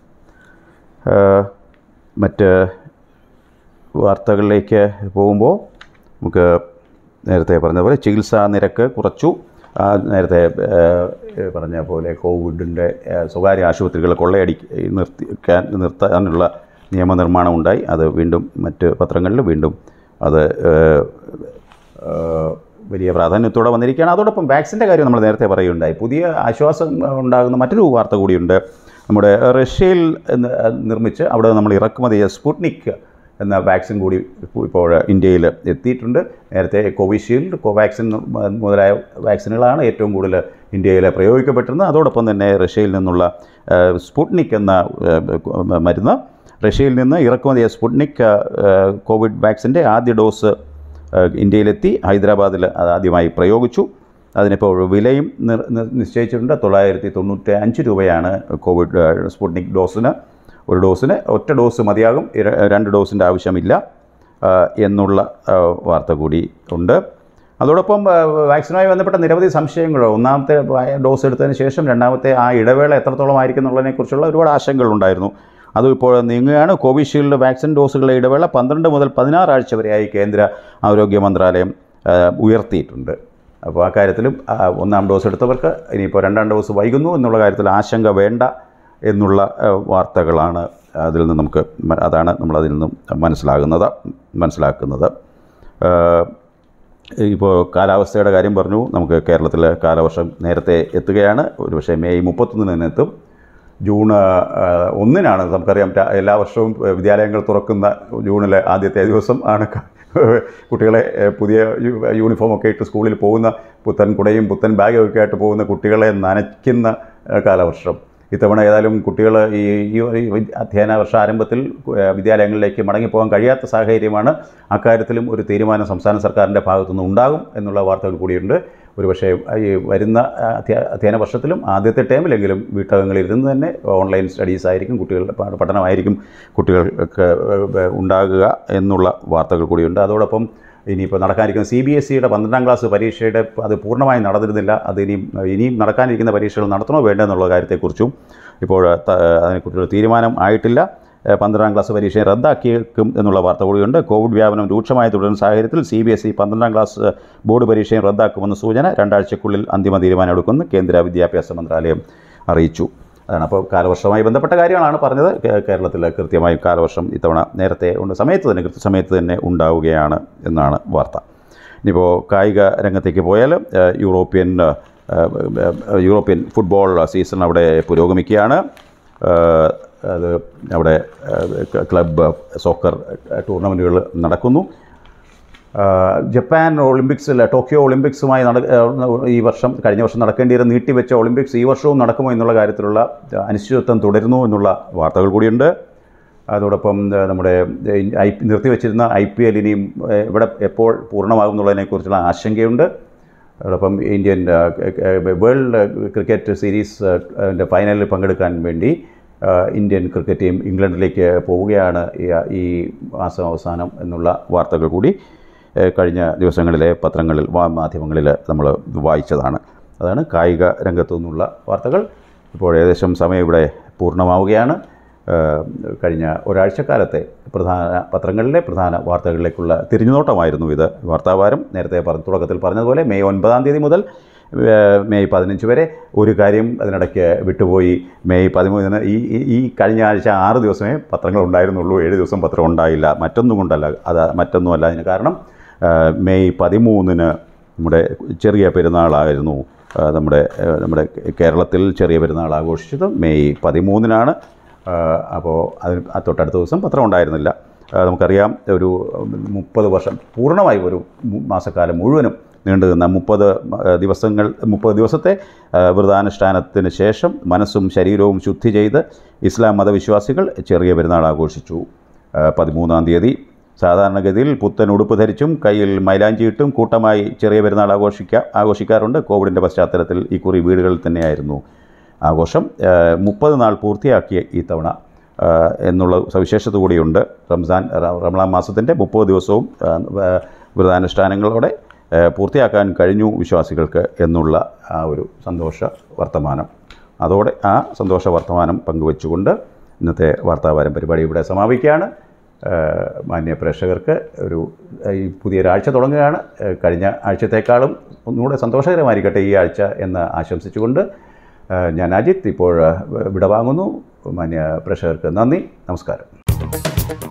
Speaker 1: ആ, മറ്റ് വാർത്തകളിലേക്ക് പോകുമ്പോൾ നമുക്ക് നേരത്തെ പറഞ്ഞ പോലെ ചികിത്സാ നിരക്ക് കുറച്ചു ആ, നേരത്തെ ആ, പറഞ്ഞ പോലെ കോവിഡിൻ്റെ ആ, സ്വകാര്യ ആശുപത്രികൾ കൊള്ളയടി നിർത്തിക്കാൻ നിർത്താനുള്ള നിയമനിർമ്മാണം ഉണ്ടായി അത് വീണ്ടും മറ്റ് പത്രങ്ങളിൽ വീണ്ടും അത് ആ, ആ, വലിയ പ്രാധാന്യത്തോടെ വന്നിരിക്കുകയാണ് അതോടൊപ്പം വാക്സിൻ്റെ കാര്യം നമ്മൾ നേരത്തെ പറയുകയുണ്ടായി പുതിയ ആശ്വാസം ഉണ്ടാകുന്ന മറ്റൊരു വാർത്ത കൂടിയുണ്ട് നമ്മുടെ റഷ്യയിൽ നി- നിർമ്മിച്ച് അവിടെ നമ്മൾ ഇറക്കുമതി ചെയ്ത സ്പുട്നിക് എന്ന വാക്സിൻ കൂടി ഇപ്പോൾ- ഇപ്പോൾ ഇന്ത്യയിൽ എത്തിയിട്ടുണ്ട് നേരത്തെ കോവിഷീൽഡ് കോവാക്സിൻ മുതലായ വാക്സിനുകളാണ് ഏറ്റവും കൂടുതൽ ഇന്ത്യയിൽ പ്രയോഗിക്കപ്പെട്ടിരുന്നത് അതോടൊപ്പം തന്നെ റഷ്യയിൽ നിന്നുള്ള ആ, സ്പുട്നിക് എന്ന ആ, മരുന്ന് റഷ്യയിൽ നിന്ന് ഇറക്കുമതി ചെയ്ത സ്പുട്നിക് ആ, ആ, കോവിഡ് വാക്സിൻ്റെ ആദ്യ ഡോസ് ആ, ഇന്ത്യയിലെത്തി ഹൈദരാബാദിൽ അത് ആദ്യമായി പ്രയോഗിച്ചു അതിനിപ്പോൾ വിലയും നിർ- നിർ- നിശ്ചയിച്ചിട്ടുണ്ട് തൊള്ളായിരത്തി തൊണ്ണൂറ്റി അഞ്ച് രൂപയാണ് കോവിഡ് ആ, സ്പുട്നിക് ഡോസിന് ഒരു ഡോസിന് ഒറ്റ ഡോസ് മതിയാകും ഇര- രണ്ട് ഡോസിൻ്റെ ആവശ്യമില്ല ആ, എന്നുള്ള ആ, വാർത്ത കൂടി ഉണ്ട് അതോടൊപ്പം ആ, വാക്സിനുമായി ബന്ധപ്പെട്ട നിരവധി സംശയങ്ങൾ ഒന്നാമത്തെ വായ- ഡോസ് എടുത്തതിന് ശേഷം രണ്ടാമത്തെ ആ ഇടവേള എത്രത്തോളം ആയിരിക്കും എന്നുള്ളതിനെക്കുറിച്ചുള്ള ഒരുപാട് ആശങ്കകളുണ്ടായിരുന്നു അതും ഇപ്പോൾ നീങ്ങുകയാണ് കോവിഷീൽഡ് വാക്സിൻ ഡോസുകളുടെ ഇടവേള പന്ത്രണ്ട് മുതൽ പതിനാറ് ആഴ്ച വരെയായി കേന്ദ്ര ആരോഗ്യ മന്ത്രാലയം ആ, ഉയർത്തിയിട്ടുണ്ട് അപ്പോൾ ആ കാര്യത്തിലും ആ, ഒന്നാം ഡോസ് എടുത്തവർക്ക് ഇനിയിപ്പോൾ രണ്ടാം ഡോസ് വൈകുന്നു എന്നുള്ള കാര്യത്തിൽ ആശങ്ക വേണ്ട എന്നുള്ള ആ, വാർത്തകളാണ് അതിൽ നിന്ന് നമുക്ക് മ- അതാണ് നമ്മളതിൽ നിന്നും മനസ്സിലാകുന്നത് മനസ്സിലാക്കുന്നത് ആ, ഇപ്പോൾ കാലാവസ്ഥയുടെ കാര്യം പറഞ്ഞു നമുക്ക് കേരളത്തിൽ കാലവർഷം നേരത്തെ എത്തുകയാണ് ഒരുപക്ഷെ മെയ് മുപ്പത്തൊന്നിന് തന്നെ എത്തും ജൂൺ ആ, ഒന്നിനാണ് നമുക്കറിയാം രാ- എല്ലാ വർഷവും വിദ്യാലയങ്ങൾ തുറക്കുന്ന ജൂണിലെ ആദ്യത്തെ ദിവസം ആണ് ക- കുട്ടികളെ ഏ, പുതിയ യു- യൂണിഫോമൊക്കെ ഇട്ട് സ്കൂളിൽ പോകുന്ന പുത്തൻ കുടയും പുത്തൻ ബാഗും ഒക്കെ ആയിട്ട് പോകുന്ന കുട്ടികളെ നനയ്ക്കുന്ന ആ, കാലവർഷം ഇത്തവണ ഏതായാലും കുട്ടികൾ ഈ ഈ ഒരു വി- അധ്യയന വർഷ ആരംഭത്തിൽ ഏ, വിദ്യാലയങ്ങളിലേക്ക് മടങ്ങിപ്പോകാൻ കഴിയാത്ത സാഹചര്യമാണ് അക്കാര്യത്തിലും ഒരു തീരുമാനം സംസ്ഥാന സർക്കാരിൻ്റെ ഭാഗത്തുനിന്ന് ഉണ്ടാകും എന്നുള്ള വാർത്തകൾ കൂടിയുണ്ട് ഒരുപക്ഷേ ഈ വരുന്ന അധ്യ- അധ്യയന വർഷത്തിലും ആദ്യത്തെ ടേമിലെങ്കിലും വീട്ടകങ്ങളിൽ ഇരുന്ന് തന്നെ ഓൺലൈൻ സ്റ്റഡീസ് ആയിരിക്കും കുട്ടികളുടെ പഠ- പഠനമായിരിക്കും കുട്ടികൾക്ക് ഏഹ്, ഉണ്ടാകുക എന്നുള്ള വാർത്തകൾ കൂടിയുണ്ട് അതോടൊപ്പം ഇനിയിപ്പോൾ നടക്കാനിരിക്കുന്ന സി ബി എസ് സിയുടെ പന്ത്രണ്ടാം ക്ലാസ് പരീക്ഷയുടെ അത് പൂർണ്ണമായി നടന്നിരുന്നില്ല അത് ഇനിയും ഇനിയും നടക്കാനിരിക്കുന്ന പരീക്ഷകൾ നടത്തണോ വേണ്ടോ എന്നുള്ള കാര്യത്തെക്കുറിച്ചും ഇപ്പോൾ ത- അതിനെക്കുറിച്ചൊരു തീരുമാനം ആയിട്ടില്ല ഏഹ് പന്ത്രണ്ടാം ക്ലാസ് പരീക്ഷയെ റദ്ദാക്കിയേക്കും എന്നുള്ള വാർത്ത കൂടിയുണ്ട് കോവിഡ് വ്യാപനം രൂക്ഷമായി തുടരുന്ന സാഹചര്യത്തിൽ സി ബി എസ് ഇ പന്ത്രണ്ടാം ക്ലാസ് ബോർഡ് പരീക്ഷയും റദ്ദാക്കുമെന്ന സൂചന രണ്ടാഴ്ചക്കുള്ളിൽ അന്തിമ തീരുമാനം എടുക്കുമെന്ന് കേന്ദ്ര വിദ്യാഭ്യാസ മന്ത്രാലയം അറിയിച്ചു അതാണ് അപ്പോൾ കാലവർഷവുമായി ബന്ധപ്പെട്ട കാര്യങ്ങളാണ് പറഞ്ഞത് കേ- കേരളത്തിൽ കൃത്യമായി കാലവർഷം ഇത്തവണ നേരത്തെ ഉണ്ട് സമയത്ത് തന്നെ കൃത്യസമയത്ത് തന്നെ ഉണ്ടാവുകയാണ് എന്നാണ് വാർത്ത ഇനിയിപ്പോൾ കായിക രംഗത്തേക്ക് പോയാൽ ഏഹ്, യൂറോപ്യൻ ഏഹ്, ഏഹ്, യൂറോപ്യൻ ഫുട്ബോൾ സീസൺ അവിടെ പുരോഗമിക്കുകയാണ് ഏഹ്, അത് അവിടെ ഏഹ്, ക്ലബ്ബ് സോക്കർ ടൂർണമെൻറ്റുകൾ നടക്കുന്നു ആഹ് ജപ്പാൻ ഒളിമ്പിക്സിൽ ടോക്കിയോ ഒളിമ്പിക്സുമായി നട ആഹ് ഈ വർഷം കഴിഞ്ഞ വർഷം നടക്കേണ്ടിയിരുന്ന നീട്ടിവെച്ച ഒളിമ്പിക്സ് ഈ വർഷവും നടക്കുമോ എന്നുള്ള കാര്യത്തിലുള്ള അനിശ്ചിതത്വം തുടരുന്നു എന്നുള്ള വാർത്തകൾ കൂടിയുണ്ട് അതോടൊപ്പം ഏഹ്, നമ്മുടെ ഏഹ്, ഐ നിർത്തിവെച്ചിരുന്ന ഐ പി എൽ ഇനിയും ഏഹ്, ഇവിടെ എപ്പോൾ പൂർണ്ണമാകും എന്നുള്ളതിനെക്കുറിച്ചുള്ള ആശങ്കയുണ്ട് അതോടൊപ്പം ഇന്ത്യൻ ഏഹ്, ഏഹ്, വേൾഡ് ക്രിക്കറ്റ് സീരീസ് ഏഹ്, ൻ്റെ ഫൈനലിൽ പങ്കെടുക്കാൻ വേണ്ടി ഏഹ്, ഇന്ത്യൻ ക്രിക്കറ്റ് ടീം ഇംഗ്ലണ്ടിലേക്ക് പോവുകയാണ് ഈ- ഈ മാസം അവസാനം എന്നുള്ള വാർത്തകൾ കൂടി ഏഹ്, കഴിഞ്ഞ ദിവസങ്ങളിലെ പത്രങ്ങളിൽ വാ- മാധ്യമങ്ങളിൽ നമ്മൾ വായിച്ചതാണ് അതാണ് കായിക രംഗത്തു നിന്നുള്ള വാർത്തകൾ ഇപ്പോൾ ഏകദേശം സമയം ഇവിടെ പൂർണ്ണമാവുകയാണ് ഏഹ്, കഴിഞ്ഞ ഒരാഴ്ചക്കാലത്തെ പ്രധാന പത്രങ്ങളിലെ പ്രധാന വാർത്തകളിലേക്കുള്ള തിരിഞ്ഞുനോട്ടമായിരുന്നു ഇത് വാർത്താവാരം നേരത്തെ പറഞ്ഞ തുടക്കത്തിൽ പറഞ്ഞതുപോലെ മെയ് ഒൻപതാം തീയതി മുതൽ ഏഹ്, മെയ് പതിനഞ്ച് വരെ ഒരു കാര്യം അതിനിടയ്ക്ക് വിട്ടുപോയി മെയ് പതിമൂന്നിന് ഈ ഈ- ഈ കഴിഞ്ഞ ആഴ്ച ആറ് ദിവസമേ പത്രങ്ങൾ ഉണ്ടായിരുന്നുള്ളൂ ഏഴ് ദിവസം പത്രം ഉണ്ടായില്ല മറ്റൊന്നും കൊണ്ടല്ല അത് മറ്റൊന്നുമല്ല അതിന് കാരണം ഏഹ്, മെയ് പതിമൂന്നിന് നമ്മുടെ ചെറിയ പെരുന്നാളായിരുന്നു ആ, നമ്മുടെ ഏഹ്, നമ്മുടെ കേരളത്തിൽ ചെറിയ പെരുന്നാൾ ആഘോഷിച്ചത് മെയ് പതിമൂന്നിനാണ് അപ്പോൾ അതിന് ആ തൊട്ടടുത്ത ദിവസം പത്രം ഉണ്ടായിരുന്നില്ല ആ, നമുക്കറിയാം ഒരു മുപ്പത് വർഷം പൂർണ്ണമായി ഒരു മു- മാസക്കാലം മുഴുവനും നീണ്ടു നിന്ന മുപ്പത് ദിവസങ്ങൾ മുപ്പത് ദിവസത്തെ ആ, വ്രതാനുഷ്ഠാനത്തിന് ശേഷം മനസ്സും ശരീരവും ശുദ്ധി ചെയ്ത് ഇസ്ലാം മതവിശ്വാസികൾ ചെറിയ പെരുന്നാൾ ആഘോഷിച്ചു ആ, പതിമൂന്നാം തീയതി സാധാരണഗതിയിൽ പുത്തൻ ഉടുപ്പ് ധരിച്ചും കയ്യിൽ മൈലാഞ്ചിയിട്ടും കൂട്ടമായി ചെറിയ പെരുന്നാൾ ആഘോഷിക്കുക ആഘോഷിക്കാറുണ്ട് കോവിഡിൻ്റെ പശ്ചാത്തലത്തിൽ ഇക്കുറി വീടുകളിൽ തന്നെയായിരുന്നു ആഘോഷം മുപ്പത് നാൾ പൂർത്തിയാക്കിയ ഈ തവണ ആ, എന്നുള്ള സവിശേഷത കൂടിയുണ്ട് റംസാൻ റ- റമളാൻ മാസത്തിൻ്റെ മുപ്പത് ദിവസവും ആ, ആ, വ്രതാനുഷ്ഠാനങ്ങളോടെ ആ, പൂർത്തിയാക്കാൻ കഴിഞ്ഞു വിശ്വാസികൾക്ക് എന്നുള്ള ആ ഒരു സന്തോഷ വർത്തമാനം അതോടെ ആ സന്തോഷ വർത്തമാനം പങ്കുവെച്ചുകൊണ്ട് ഇന്നത്തെ വാർത്താവാരം പരിപാടി ഇവിടെ സമാപിക്കുകയാണ് ഏഹ് മാന്യ പ്രേക്ഷകർക്ക് ഒരു ഏഹ് ഈ പുതിയൊരാഴ്ച തുടങ്ങുകയാണ് ഏഹ് കഴിഞ്ഞ ആഴ്ചത്തേക്കാളും ഒന്നുകൂടെ സന്തോഷകരമായിരിക്കട്ടെ ഈ ആഴ്ച എന്ന് ആശംസിച്ചുകൊണ്ട് ഏഹ് ഞാൻ അജിത്ത് ഇപ്പോൾ ഏഹ് വിടവാങ്ങുന്നു മാന്യ പ്രേക്ഷകർക്ക് നന്ദി നമസ്കാരം